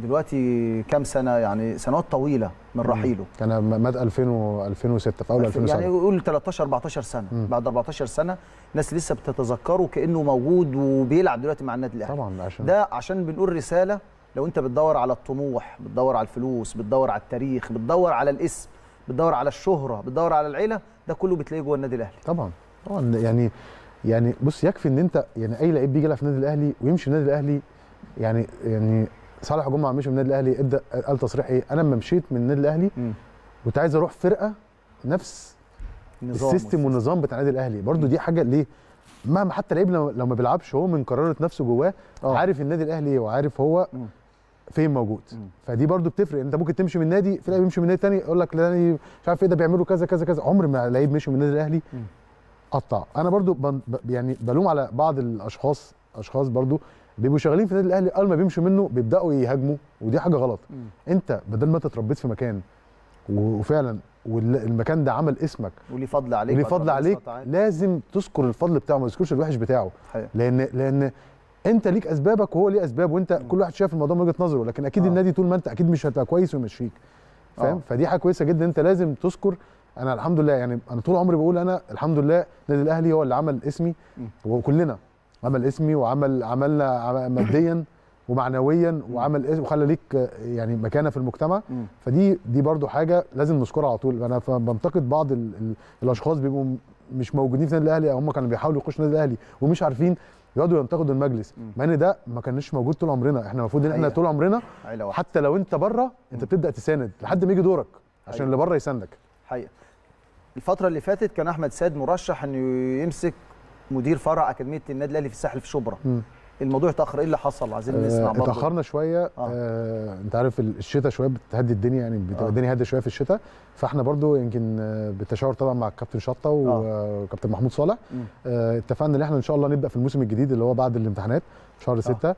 دلوقتي كام سنه يعني سنوات طويله من رحيله كان م- مات 2000 و 2006 في اول 2007 يعني يقول 13 14 سنه مم. بعد 14 سنه الناس لسه بتتذكره كانه موجود وبيلعب دلوقتي مع النادي الاهلي طبعا عشان ده عشان بنقول رساله لو انت بتدور على الطموح بتدور على الفلوس بتدور على التاريخ بتدور على الاسم بتدور على الشهره بتدور على العيله ده كله بتلاقيه جوه النادي الاهلي طبعا طبعا يعني يعني بص يكفي ان انت يعني اي لعيب بيجي يلعب في النادي الاهلي ويمشي من النادي الاهلي يعني يعني صالح جمعه مشي من النادي الاهلي ادى قال تصريح ايه انا لما مشيت من النادي الاهلي كنت عايز اروح فرقه نفس نظام السيستم والنظام بتاع النادي الاهلي برضو دي حاجه ليه مهما حتى لعيب لو لو ما بيلعبش هو من قرارة نفسه جواه عارف النادي الاهلي ايه وعارف هو فين موجود فدي برضو بتفرق انت ممكن تمشي من نادي في لعيب يمشي من نادي تاني يقول لك لا أنا مش عارف ايه ده بيعملوا كذا كذا كذا عمر ما لعيب مشي من النادي الاهلي قطع انا برضو بن ب- يعني بلوم على بعض الاشخاص اشخاص برضو بيبقوا شغالين في النادي الاهلي اول ما بيمشوا منه بيبداوا يهاجموا ودي حاجه غلط انت بدل ما انت اتربيت في مكان و- وفعلا والمكان ده عمل اسمك وليه فضل عليك وليه بعد فضل ربنا عليك سبحانه وتعالى. لازم تذكر الفضل بتاعه ما تذكرش الوحش بتاعه حقيقة. لان لان انت ليك اسبابك وهو ليه اسباب وانت كل واحد شايف الموضوع من وجهه نظره لكن اكيد النادي طول ما انت اكيد مش هتبقى كويس ويمشيك فاهم آه. فدي حاجه كويسه جدا انت لازم تذكر انا الحمد لله يعني انا طول عمري بقول انا الحمد لله النادي الاهلي هو اللي عمل اسمي وكلنا عمل اسمي وعمل عملنا عم- ماديا ومعنويا وعمل اسم وخلى ليك آه، يعني مكانه في المجتمع مم. فدي دي برضو حاجه لازم نذكرها على طول انا ف- بنتقد بعض ال ال الاشخاص بيبقوا م- مش موجودين في النادي الاهلي او هم كانوا بيحاولوا يخشوا النادي الاهلي ومش عارفين يقعدوا ينتقدوا المجلس مع ان ده ما كانش موجود طول عمرنا احنا المفروض ان احنا حقيقة. طول عمرنا عيله واحده حتى لو انت بره انت بتبدا تساند لحد ما يجي دورك عشان أيوة. اللي بره يساندك حقيقه الفتره اللي فاتت كان احمد سيد مرشح انه يمسك مدير فرع اكاديميه النادي الاهلي في الساحل في شبرا مم. الموضوع اتاخر ايه اللي حصل عايزين نسمع آه، برضه اتاخرنا شويه آه. انت عارف ال- الشتاء شويه بتهدي الدنيا يعني بتبقى آه. الدنيا هاديه شويه في الشتاء فاحنا برضو يمكن آه، بالتشاور طبعا مع الكابتن شطه و- وكابتن محمود صالح مم. آه، اتفقنا ان احنا ان شاء الله نبدا في الموسم الجديد اللي هو بعد الامتحانات في شهر 6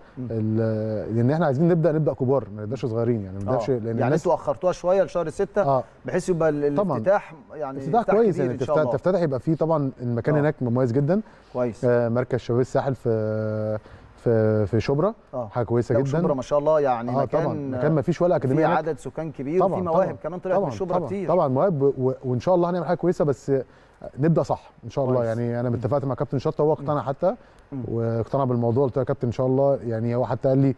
لان احنا عايزين نبدا نبدا كبار ما نبداش صغيرين يعني ما آه. نبداش لان يعني الناس انتوا اخرتوها شويه لشهر 6 آه. بحيث يبقى ال- طبعاً. الافتتاح يعني افتتاح كويس كبير يعني ان شاء تفتح, الله تفتتح يبقى فيه طبعا المكان آه. هناك مميز جدا كويس آه مركز شباب الساحل في في في شبرا آه. حاجه كويسه لو جدا شبرا ما شاء الله يعني آه مكان طبعا مكان ما فيش ولا اكاديميه في هناك. عدد سكان كبير وفي مواهب كمان طلعت من شبرا طبعا كتير طبعا مواهب و- وان شاء الله هنعمل حاجه كويسه بس نبدا صح ان شاء الله كويس. يعني انا اتفقت مع كابتن شطه وهو اقتنع حتى واقتنع بالموضوع قلت له يا كابتن ان شاء الله يعني هو حتى قال لي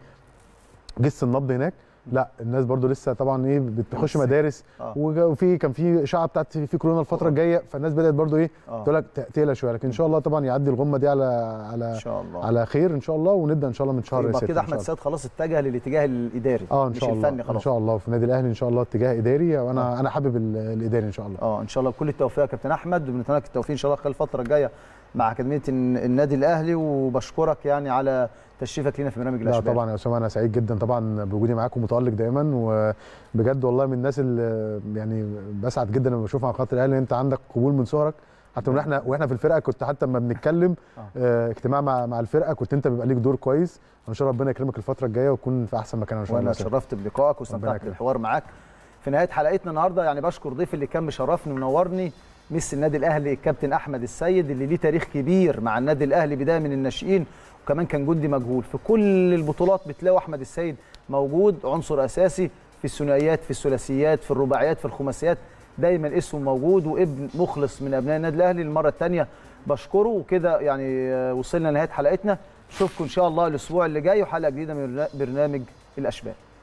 جس النبض هناك لا الناس برضو لسه طبعا ايه بتخش لسه. مدارس آه. وج- وفي كان في اشاعه بتاعت في في كورونا الفتره الجايه فالناس بدات برضو ايه آه. تقول لك ت- تقلق شويه لكن ان شاء الله طبعا يعدي الغمه دي على على ان شاء الله على خير ان شاء الله ونبدا ان شاء الله من شهر يبقى 6 كده احمد سيد خلاص اتجه للاتجاه الاداري اه ان مش شاء الله الفني ان خلاص شاء الله في النادي الاهلي ان شاء الله اتجاه اداري وانا انا حابب ال- الاداري ان شاء الله اه ان شاء الله بكل التوفيق يا كابتن احمد وبنتمنى لك التوفيق ان شاء الله خلال الفتره الجايه مع اكاديميه الن- النادي الاهلي وبشكرك يعني على تشريفك لينا في برنامج لا الاشبال طبعا يا اسامه انا سعيد جدا طبعا بوجودي معاكم متالق دايما وبجد والله من الناس اللي يعني بسعد جدا لما بشوف مع خاطر الاهلي انت عندك قبول من صغرك حتى من احنا واحنا في الفرقه كنت حتى لما بنتكلم آه، اجتماع مع مع الفرقه كنت انت بيبقى ليك دور كويس وان شاء الله ربنا يكرمك الفتره الجايه وتكون في احسن مكان ان شاء الله وانا شرفت بلقائك واستمتعت يكرمك. بالحوار معاك في نهايه حلقتنا النهارده يعني بشكر ضيفي اللي كان مشرفني ومنورني ميسي النادي الاهلي الكابتن احمد السيد اللي ليه تاريخ كبير مع النادي الاهلي بدايه من الناشئين وكمان كان جندي مجهول في كل البطولات بتلاقوا احمد السيد موجود عنصر اساسي في الثنائيات في الثلاثيات في الرباعيات في الخماسيات دايما اسمه موجود وابن مخلص من ابناء النادي الاهلي المره الثانيه بشكره وكده يعني آه، وصلنا لنهايه حلقتنا اشوفكم ان شاء الله الاسبوع اللي جاي وحلقه جديده من برنامج الاشبال